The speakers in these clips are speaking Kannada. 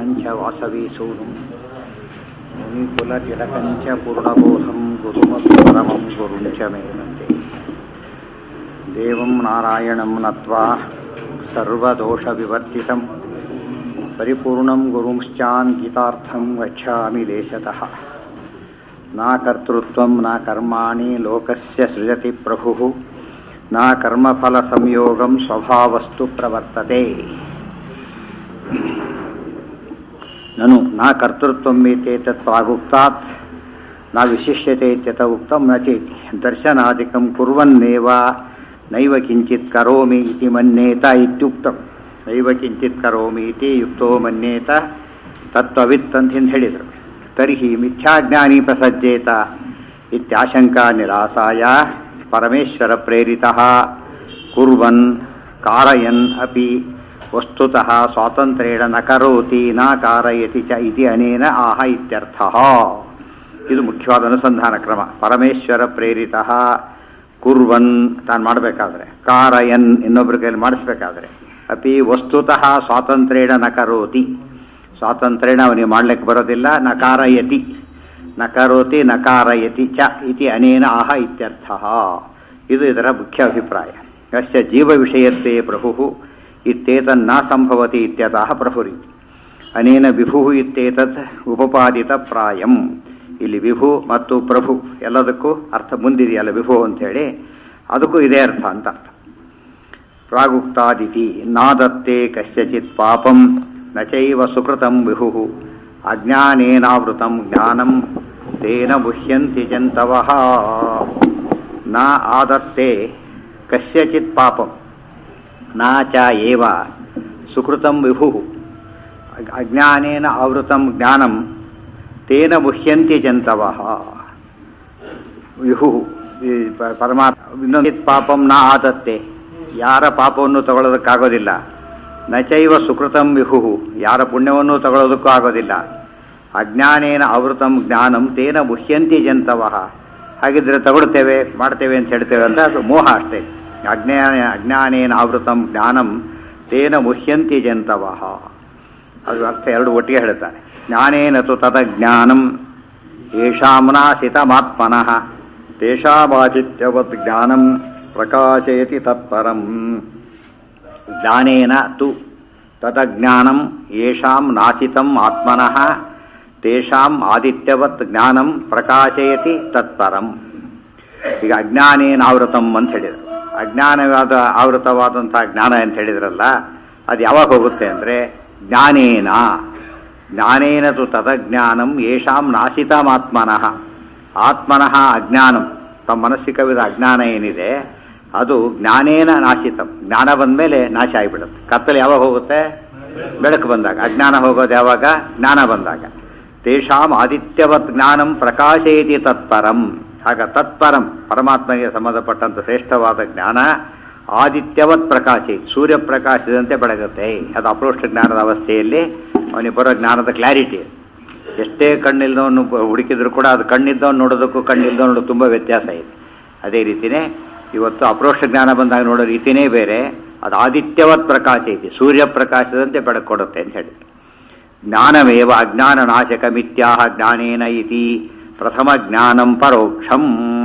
च वासवीसूनुं मुनिकुलतिलकं च पूर्णबोधं गुरुमपि परमं गुरुं च मे वन्दे देवं नारायणं नत्वा सर्वदोषविवर्तितं परिपूर्णं गुरुंश्चान् गीतार्थं गच्छामि देशतः न कर्तृत्वं न कर्माणि लोकस्य सृजति प्रभुः न कर्मफलसंयोगं स्वभावस्तु प्रवर्तते ननु न कर्तृत्वम् इत्येतत् प्रागुक्तात् न विशिष्यते इत्यत उक्तं न चेति दर्शनादिकं कुर्वन्नेव नैव किञ्चित् करोमि इति मन्येत इत्युक्तं नैव किञ्चित् करोमि इति ಯುಕ್ತೋ ಮನ್ಯೇತ ತತ್ವವಿತ್ ಅಂತ ಹಿಂದೆ ಹೇಳಿದರು ತರ್ಹಿ ಮಿಥ್ಯಾಜ್ಞಾನಿ ಪ್ರಸಜ್ಜೇತ ಇತ್ಯಾಶಂಕಾ ನಿರಾಸಾಯ ಪರಮೇಶ್ವರ ಪ್ರೇರಿತ ಕುರ್ವನ್ ಕಾರಯನ್ ಅಪಿ ವಸ್ತುತಃ ಸ್ವಾತಂತ್ರ್ಯೇಣ ನ ಕರೋತಿ ನ ಕಾರಯತಿ ಚ ಇತಿ ಅನೇನ ಆಹ ಇತ್ಯರ್ಥ ಇದು ಮುಖ್ಯವಾದ ಅನುಸಂಧಾನ ಕ್ರಮ ಪರಮೇಶ್ವರ ಪ್ರೇರಿತ ಕುರ್ವನ್ ತಾನು ಮಾಡಬೇಕಾದ್ರೆ ಕಾರಯನ್ ಇನ್ನೊಬ್ಬರ ಕೈಯಲ್ಲಿ ಮಾಡಿಸ್ಬೇಕಾದ್ರೆ ಅಪಿ ವಸ್ತುತಃ ಸ್ವಾತಂತ್ರ್ಯೇಣ ನ ಕರೋತಿ ಸ್ವಾತಂತ್ರ್ಯೇಣ ಅವನಿಗೆ ಮಾಡ್ಲಿಕ್ಕೆ ಬರೋದಿಲ್ಲ ನಕಾರಯತಿ ನಕರೋತಿ ನಕಾರಯತಿ ಚ ಇತಿ ಅನೇನ ಆಹ ಇತ್ಯರ್ಥ ಇದು ಇದರ ಮುಖ್ಯ ಅಭಿಪ್ರಾಯ ಯಸ್ಯ ಜೀವ ವಿಷಯತ್ವೇ ಪ್ರಭು ಇತ್ಯೇತನ್ನ ಸಂಭವತಿ ಇತ್ಯತಃ ಪ್ರಭುರಿತಿ ಅನೇನ ವಿಭು ಇತ್ಯೇತತ್ ಉಪಪಾದಿತ ಪ್ರಾಯಂ ಇಲ್ಲಿ ವಿಭು ಮತ್ತು ಪ್ರಭು ಎಲ್ಲದಕ್ಕೂ ಅರ್ಥ ಮುಂದಿದೆಯಲ್ಲ ವಿಭು ಅಂಥೇಳಿ ಅದಕ್ಕೂ ಇದೇ ಅರ್ಥ ಅಂತ ಅರ್ಥ ಪ್ರಾಗುಕ್ತಾದಿತಿ ನಾದತ್ತೆ ಕಸ್ಯಚಿತ್ ಪಾಪಂ ನ ಚೈವ ಸುಕೃತಂ ವಿಹು ಅಜ್ಞಾನೇನಾವೃತಂ ಜ್ಞಾನಂ ತೇನ ಮುಹ್ಯಂತಿ ಜಂತವಃ ನ ಆದತ್ತೆ ಕಸ್ಯಚಿತ್ ಪಾಪಂ ನ ಚ ಏವ ಸುಕೃತಂ ವಿಭು ಅಜ್ಞಾನೇನ ಆವೃತಂ ಜ್ಞಾನಂ ತೇನ ಮುಹ್ಯಂತಿ ಜಂತವಃ ವಿಹು ಪರಮಾತ್ಮ ಇನ್ನೊಂದು ಪಾಪಂ ನ ಆದತ್ತೆ ಯಾರ ಪಾಪವನ್ನು ತಗೊಳ್ಳೋದಕ್ಕಾಗೋದಿಲ್ಲ ನಚೈವ ಸುಕೃತಂ ವಿಹು ಯಾರ ಪುಣ್ಯವನ್ನು ತಗೊಳ್ಳೋದಕ್ಕೂ ಆಗೋದಿಲ್ಲ ಅಜ್ಞಾನೇನ ಆವೃತಂ ಜ್ಞಾನಂ ತೇನ ಮುಹ್ಯಂತಿ ಜಂತವಃ ಹಾಗಿದ್ರೆ ತಗೊಳ್ತೇವೆ ಮಾಡ್ತೇವೆ ಅಂತ ಹೇಳ್ತೇವೆ ಅಂತ ಅದು ಮೋಹ ಅಷ್ಟೇ ಅಜ್ಞಾನ ಅಜ್ಞಾನೇನ ಆವೃತಂ ಜ್ಞಾನಂ ತೇನ ಮುಹ್ಯಂತಿ ಜಂತವಃ ಅದು ಅರ್ಥ ಎರಡು ಒಟ್ಟಿಗೆ ಹೇಳ್ತಾರೆ ಜ್ಞಾನೇನ ತು ತದಜ್ಞಾನಂ ಯೇಷಾಂನಾಸಿತಮಾತ್ಮನಃ ತೇಷಾಮಾಚಿತ್ಯವತ್ ಜ್ಞಾನಂ ಪ್ರಕಾಶಯತಿ ತತ್ಪರಂ ಜ್ಞಾನೇನ ತು ತದಜ್ಞಾನಂ ಯೇಷಾಂ ನಾಸಿತಂ ಆತ್ಮನಃ ತೇಷಾಂ ಆದಿತ್ಯವತ್ ಜ್ಞಾನಂ ಪ್ರಕಾಶಯತಿ ತತ್ಪರಂ ಈಗ ಅಜ್ಞಾನೇನ ಆವೃತಂ ಅಂತ ಹೇಳಿದರು ಅಜ್ಞಾನವಾದ ಆವೃತವಾದಂತಹ ಜ್ಞಾನ ಅಂತ ಹೇಳಿದ್ರಲ್ಲ ಅದು ಯಾವಾಗ ಹೋಗುತ್ತೆ ಅಂದರೆ ಜ್ಞಾನೇನ ಜ್ಞಾನೇನ ತು ತದಜ್ಞಾನಂ ಯೇಷಾಂ ನಾಸಿತಮಾತ್ಮನಃ ಆತ್ಮನಃ ಅಜ್ಞಾನಂ ತಮ್ಮ ಮನಸ್ಸಿಕವಿದ ಅಜ್ಞಾನ ಏನಿದೆ ಅದು ಜ್ಞಾನೇನ ನಾಶಿತಂ ಜ್ಞಾನ ಬಂದ ಮೇಲೆ ನಾಶ ಆಗಿಬಿಡುತ್ತೆ ಕತ್ತಲು ಯಾವಾಗ ಹೋಗುತ್ತೆ ಬೆಳಕು ಬಂದಾಗ ಅಜ್ಞಾನ ಹೋಗೋದು ಯಾವಾಗ ಜ್ಞಾನ ಬಂದಾಗ ತೇಷಾಂ ಆದಿತ್ಯವತ್ ಜ್ಞಾನಂ ಪ್ರಕಾಶಯತಿ ತತ್ಪರಂ ಆಗ ತತ್ಪರಂ ಪರಮಾತ್ಮಗೆ ಸಂಬಂಧಪಟ್ಟಂತ ಶ್ರೇಷ್ಠವಾದ ಜ್ಞಾನ ಆದಿತ್ಯವತ್ ಪ್ರಕಾಶಿ ಸೂರ್ಯ ಪ್ರಕಾಶದಂತೆ ಬೆಳಗುತ್ತೆ ಅದು ಅಪ್ರೋಷ್ಟ ಜ್ಞಾನದ ಅವಸ್ಥೆಯಲ್ಲಿ ಅವನಿಗೆ ಬರೋ ಜ್ಞಾನದ ಕ್ಲಾರಿಟಿ ಎಷ್ಟೇ ಕಣ್ಣಿಲ್ದವನು ಹುಡುಕಿದ್ರು ಕೂಡ ಅದು ಕಣ್ಣಿದ್ದವನು ನೋಡೋದಕ್ಕೂ ಕಣ್ಣಿಲ್ದವನು ನೋಡೋದು ತುಂಬ ವ್ಯತ್ಯಾಸ ಇದೆ ಅದೇ ರೀತಿಯೇ ಇವತ್ತು ಅಪ್ರೋಷ್ಟ ಜ್ಞಾನ ಬಂದಾಗ ನೋಡೋ ರೀತಿಯೇ ಬೇರೆ ಅದು ಆದಿತ್ಯವತ್ ಪ್ರಕಾಶ ಐತಿ ಸೂರ್ಯ ಪ್ರಕಾಶದಂತೆ ಬೆಳಕು ಕೊಡುತ್ತೆ ಅಂತ ಹೇಳಿದ್ರು ಜ್ಞಾನಮೇವ ಅಜ್ಞಾನ ನಾಶಕ ಮಿಥ್ಯಾಹ ಜ್ಞಾನೇನ ಇತಿ ಪ್ರಥಮ ಜ್ಞಾನಂ ಪರೋಕ್ಷಂ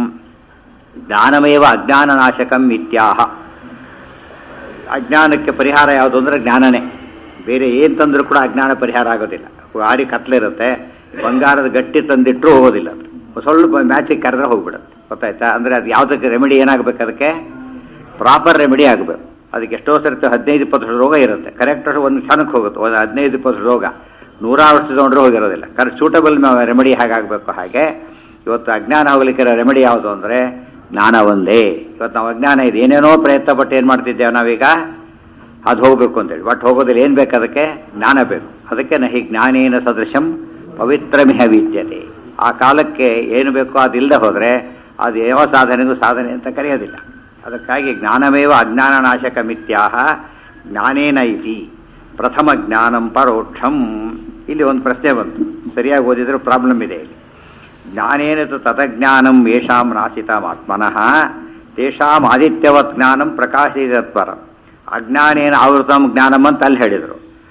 ಜ್ಞಾನಮೇವ ಅಜ್ಞಾನ ನಾಶಕಂ ಮಿಥ್ಯಾಹ ಅಜ್ಞಾನಕ್ಕೆ ಪರಿಹಾರ ಯಾವುದು ಅಂದರೆ ಜ್ಞಾನನೇ ಬೇರೆ ಏನು ತಂದರೂ ಕೂಡ ಅಜ್ಞಾನ ಪರಿಹಾರ ಆಗೋದಿಲ್ಲ ಭಾರಿ ಕತ್ಲಿರುತ್ತೆ ಬಂಗಾರದ ಗಟ್ಟಿ ತಂದಿಟ್ಟರೂ ಹೋಗೋದಿಲ್ಲ ಅದು ಸ್ವಲ್ಪ ಮ್ಯಾಚಿಗೆ ಕರೆದ್ರೆ ಹೋಗ್ಬಿಡುತ್ತೆ ಗೊತ್ತಾಯ್ತಾ ಅಂದರೆ ಅದು ಯಾವುದಕ್ಕೆ ರೆಮಿಡಿ ಏನಾಗಬೇಕು ಅದಕ್ಕೆ ಪ್ರಾಪರ್ ರೆಮಿಡಿ ಆಗಬೇಕು ಅದಕ್ಕೆ ಎಷ್ಟೋ ಸರ್ತಿ ಹದಿನೈದು ಇಪ್ಪತ್ತು ರೋಗ ಇರುತ್ತೆ ಕರೆಕ್ಟ್ ಒಂದು ಕ್ಷಣಕ್ಕೆ ಹೋಗುತ್ತೆ ಒಂದು ಹದಿನೈದು ಇಪ್ಪತ್ತು ರೋಗ ನೂರಾರು ವರ್ಷ ತೊಗೊಂಡ್ರೆ ಹೋಗಿರೋದಿಲ್ಲ ಕರೆಕ್ಟ್ ಸೂಟಬಲ್ ರೆಮಿಡಿ ಹೇಗಾಗಬೇಕು ಹಾಗೆ ಇವತ್ತು ಅಜ್ಞಾನ ಹೋಗ್ಲಿಕ್ಕೆ ರೆಮಿಡಿ ಯಾವುದು ಅಂದರೆ ಜ್ಞಾನ ಒಂದೇ ಇವತ್ತು ನಾವು ಅಜ್ಞಾನ ಇದೆ ಏನೇನೋ ಪ್ರಯತ್ನ ಪಟ್ಟು ಏನು ಮಾಡ್ತಿದ್ದೇವೆ ನಾವೀಗ ಅದು ಹೋಗಬೇಕು ಅಂತೇಳಿ ಬಟ್ ಹೋಗೋದಿಲ್ಲ ಏನು ಬೇಕು ಅದಕ್ಕೆ ಜ್ಞಾನ ಬೇಕು ಅದಕ್ಕೆ ನಹಿ ಜ್ಞಾನೇನ ಸದೃಶಂ ಪವಿತ್ರಮಿಹ ವಿದ್ಯತೆ ಆ ಕಾಲಕ್ಕೆ ಏನು ಬೇಕೋ ಅದಿಲ್ಲದೆ ಹೋದರೆ ಅದು ಯಾವ ಸಾಧನೆಗೂ ಸಾಧನೆ ಅಂತ ಕರೆಯೋದಿಲ್ಲ ಅದಕ್ಕಾಗಿ ಜ್ಞಾನಮೇವ ಅಜ್ಞಾನ ನಾಶಕ ಮಿಥ್ಯಾಹ ಜ್ಞಾನೇನ ಇತಿ ಪ್ರಥಮ ಜ್ಞಾನಂ ಪರೋಕ್ಷಂ ಇಲ್ಲಿ ಒಂದು ಪ್ರಶ್ನೆ ಬಂತು ಸರಿಯಾಗಿ ಓದಿದ್ರೆ ಪ್ರಾಬ್ಲಮ್ ಇದೆ ಇಲ್ಲಿ ಜ್ಞಾನೇನ ತತಜ್ಞಾನಂ ಯೇಷಾಂ ನಾಸಿತಮಾತ್ಮನಃ ತೇಷಾಂ ಆದಿತ್ಯವತ್ ಜ್ಞಾನಂ ಪ್ರಕಾಶಿತತ್ಪರಂ ಅಜ್ಞಾನೇನ ಆವೃತಂ ಜ್ಞಾನಂ ಅಂತ ಅಲ್ಲಿ ಹೇಳಿದರು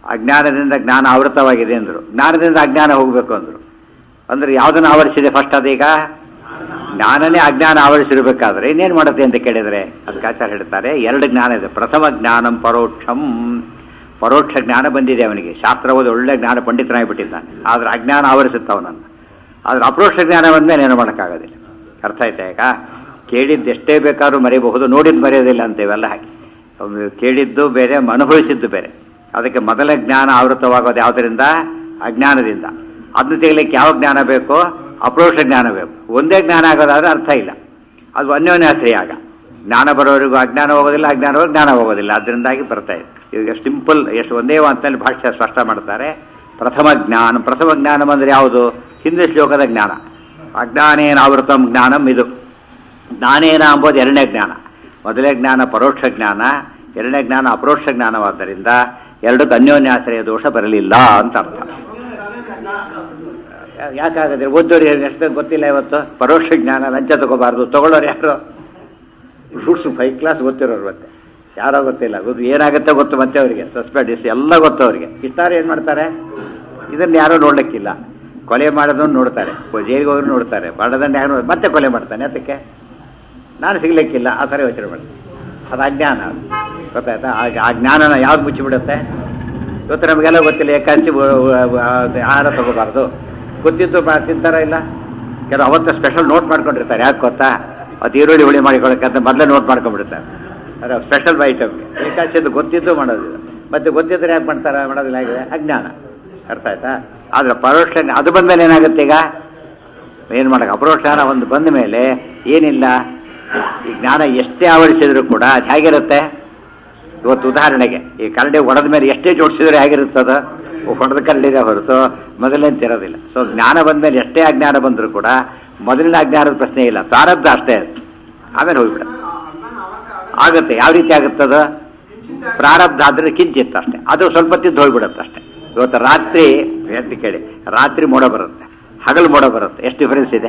ಅಜ್ಞಾನದಿಂದ ಜ್ಞಾನ ಆವೃತವಾಗಿದೆ ಅಂದರು ಜ್ಞಾನದಿಂದ ಅಜ್ಞಾನ ಹೋಗಬೇಕು ಅಂದರು ಅಂದ್ರೆ ಯಾವುದನ್ನು ಆವರಿಸಿದೆ ಫಸ್ಟ್ ಅದೀಗ ಜ್ಞಾನನೇ ಅಜ್ಞಾನ ಆವರಿಸಿರ್ಬೇಕಾದ್ರೆ ಇನ್ನೇನು ಮಾಡುತ್ತೆ ಅಂತ ಕೇಳಿದರೆ ಅದಕ್ಕೆ ಆಚಾರ ಹೇಳ್ತಾರೆ ಎರಡು ಜ್ಞಾನ ಇದೆ ಪ್ರಥಮ ಜ್ಞಾನಂ ಪರೋಕ್ಷಂ ಪರೋಕ್ಷ ಜ್ಞಾನ ಬಂದಿದೆ ಅವನಿಗೆ ಶಾಸ್ತ್ರ ಓದಿ ಒಳ್ಳೆ ಜ್ಞಾನ ಪಂಡಿತನಾಗಿಬಿಟ್ಟಿದ್ದಾನೆ ಆದರೆ ಅಜ್ಞಾನ ಆವರಿಸುತ್ತೆ ಅವನನ್ನು ಆದರೆ ಅಪರೋಕ್ಷ ಜ್ಞಾನ ಬಂದಮೇಲೆ ಏನು ಮಾಡೋಕ್ಕಾಗೋದಿಲ್ಲ ಅರ್ಥ ಆಯ್ತಾ ಈಗ ಕೇಳಿದ್ದು ಎಷ್ಟೇ ಬೇಕಾದ್ರೂ ಮರೆಯಬಹುದು ನೋಡಿದ್ದು ಮರೆಯೋದಿಲ್ಲ ಅಂತೇವೆಲ್ಲ ಹಾಗೆ ಅವ್ನು ಕೇಳಿದ್ದು ಬೇರೆ ಅನುಭವಿಸಿದ್ದು ಬೇರೆ ಅದಕ್ಕೆ ಮೊದಲ ಜ್ಞಾನ ಆವೃತವಾಗೋದು ಯಾವುದರಿಂದ ಅಜ್ಞಾನದಿಂದ ಅದನ್ನು ತೆಗಲಿಕ್ಕೆ ಯಾವ ಜ್ಞಾನ ಬೇಕೋ ಅಪರೋಕ್ಷ ಜ್ಞಾನ ಬೇಕು ಒಂದೇ ಜ್ಞಾನ ಆಗೋದಾದ್ರೆ ಅರ್ಥ ಇಲ್ಲ ಅದು ಅನ್ಯೋನ್ಯಾಶ್ರಯ ಆಗ ಜ್ಞಾನ ಬರೋವರೆಗೂ ಅಜ್ಞಾನ ಹೋಗೋದಿಲ್ಲ ಅಜ್ಞಾನ ಹೋಗಿ ಜ್ಞಾನ ಹೋಗೋದಿಲ್ಲ ಅದರಿಂದಾಗಿ ಬರ್ತಾ ಇದೆ ಈಗ ಸಿಂಪಲ್ ಎಷ್ಟು ಒಂದೇ ಮಾತಿನಲ್ಲಿ ಭಾಷ್ಯ ಸ್ಪಷ್ಟ ಮಾಡ್ತಾರೆ ಪ್ರಥಮ ಜ್ಞಾನ ಪ್ರಥಮ ಜ್ಞಾನಂ ಅಂದರೆ ಯಾವುದು ಹಿಂದೆ ಶ್ಲೋಕದ ಜ್ಞಾನ ಅಜ್ಞಾನೇನ ಆವೃತಂ ಜ್ಞಾನಂ ಇದು ಜ್ಞಾನೇನ ಎಂಬುದು ಎರಡನೇ ಜ್ಞಾನ ಮೊದಲನೇ ಜ್ಞಾನ ಪರೋಕ್ಷ ಜ್ಞಾನ ಎರಡನೇ ಜ್ಞಾನ ಅಪರೋಕ್ಷ ಜ್ಞಾನವಾದ್ದರಿಂದ ಎರಡಕ್ಕೆ ಅನ್ಯೋನ್ಯಾಶ್ರಯ ದೋಷ ಬರಲಿಲ್ಲ ಅಂತ ಅರ್ಥ ಯಾಕಾಗದ್ರೆ ಓದೋರು ಎಷ್ಟು ಗೊತ್ತಿಲ್ಲ ಇವತ್ತು ಪರೋಕ್ಷ ಜ್ಞಾನ ಲಂಚ ತಗೋಬಾರ್ದು ತಗೊಳ್ಳೋರು ಯಾರು ರೂಟ್ಸ್ ಫೈವ್ ಕ್ಲಾಸ್ ಗೊತ್ತಿರೋರು ಮತ್ತೆ ಯಾರೋ ಗೊತ್ತಿಲ್ಲ ಗೊತ್ತು ಏನಾಗುತ್ತೆ ಗೊತ್ತು ಮತ್ತೆ ಅವರಿಗೆ ಸಸ್ಪೆಂಡಿಸ್ ಎಲ್ಲ ಗೊತ್ತು ಅವರಿಗೆ ಇಷ್ಟಾರು ಏನು ಮಾಡ್ತಾರೆ ಇದನ್ನು ಯಾರೂ ನೋಡ್ಲಿಕ್ಕಿಲ್ಲ ಕೊಲೆ ಮಾಡೋದನ್ನು ನೋಡ್ತಾರೆ ಜೈಲಿಗೆ ಹೋಗಿ ನೋಡ್ತಾರೆ ಬಡದಂಡ ಯಾರು ಮತ್ತೆ ಕೊಲೆ ಮಾಡ್ತಾನೆ ಅದಕ್ಕೆ ನಾನು ಸಿಗ್ಲಿಕ್ಕಿಲ್ಲ ಆ ಥರ ಯೋಚನೆ ಮಾಡ್ತೀನಿ ಅದು ಅಜ್ಞಾನ ಅದು. ಗೊತ್ತಾಯ್ತಾ ಆ- ಆ ಜ್ಞಾನನ ಯಾವ್ದು ಮುಚ್ಚಿಬಿಡುತ್ತೆ ಇವತ್ತು ನಮಗೆಲ್ಲ ಗೊತ್ತಿಲ್ಲ ಏಕಾಸಿ ಆಹಾರ ತಗೋಬಾರ್ದು ಗೊತ್ತಿದ್ದು ಬಾ- ತಿಂತಾರ ಇಲ್ಲ ಕೆಲವು ಅವತ್ತು ಸ್ಪೆಷಲ್ ನೋಟ್ ಮಾಡ್ಕೊಂಡಿರ್ತಾರೆ ಯಾಕೆ ಗೊತ್ತಾ ಅದು ಈರುಳ್ಳಿ ಹುಳಿ ಮಾಡಿಕೊಳ್ಳೋಕ್ಕಂತ ಮೊದಲೇ ನೋಟ್ ಮಾಡ್ಕೊಂಡ್ಬಿಡ್ತಾರೆ ಅದು ಸ್ಪೆಷಲ್ ಐಟಮ್ಗೆ ಏಕಾಸಿದ್ದು ಗೊತ್ತಿದ್ದು ಮಾಡೋದಿಲ್ಲ ಮತ್ತೆ ಗೊತ್ತಿದ್ರೆ ಯಾಕೆ ಮಾಡ್ತಾರೆ ಮಾಡೋದಿಲ್ಲ ಆಗಿದೆ ಅಜ್ಞಾನ ಅರ್ಥ ಆಯ್ತಾ ಆದ್ರೆ ಪರೋಕ್ಷ ಅದು ಬಂದ್ಮೇಲೆ ಏನಾಗುತ್ತೆ ಈಗ ಏನು ಮಾಡಕ್ಕೆ ಅಪರೋಕ್ಷ ಜ್ಞಾನ ಒಂದು ಬಂದ ಮೇಲೆ ಏನಿಲ್ಲ ಈ ಜ್ಞಾನ ಎಷ್ಟೇ ಆವರಿಸಿದ್ರು ಕೂಡ ಅದು ಹೇಗಿರುತ್ತೆ ಇವತ್ತು ಉದಾಹರಣೆಗೆ ಈ ಕರಡಿ ಒಡೆದ ಮೇಲೆ ಎಷ್ಟೇ ಜೋಡಿಸಿದ್ರೆ ಹೇಗಿರುತ್ತದ ಹೊಡೆದ ಕರಡಿದೆ ಹೊರತು ಮೊದಲನೇ ತಿರೋದಿಲ್ಲ ಸೊ ಜ್ಞಾನ ಬಂದ ಮೇಲೆ ಎಷ್ಟೇ ಅಜ್ಞಾನ ಬಂದರೂ ಕೂಡ ಮೊದಲಿನ ಅಜ್ಞಾನದ ಪ್ರಶ್ನೆ ಇಲ್ಲ ಪ್ರಾರಬ್ಧ ಅಷ್ಟೇ ಅದು ಆಮೇಲೆ ಹೋಗ್ಬಿಡ ಆಗುತ್ತೆ ಯಾವ ರೀತಿ ಆಗುತ್ತದ ಪ್ರಾರಬ್ಧ ಆದ್ರೆ ಕಿಂಚಿತ್ತು ಅಷ್ಟೇ ಅದು ಸ್ವಲ್ಪ ತಿದ್ದು ಹೋಗ್ಬಿಡುತ್ತೆ ಅಷ್ಟೇ ಇವತ್ತು ರಾತ್ರಿ ಹೇಳ್ತಿ ಕೇಳಿ ರಾತ್ರಿ ಮೋಡ ಬರುತ್ತೆ ಹಗಲು ಮೋಡ ಬರುತ್ತೆ ಎಷ್ಟು ಡಿಫರೆನ್ಸ್ ಇದೆ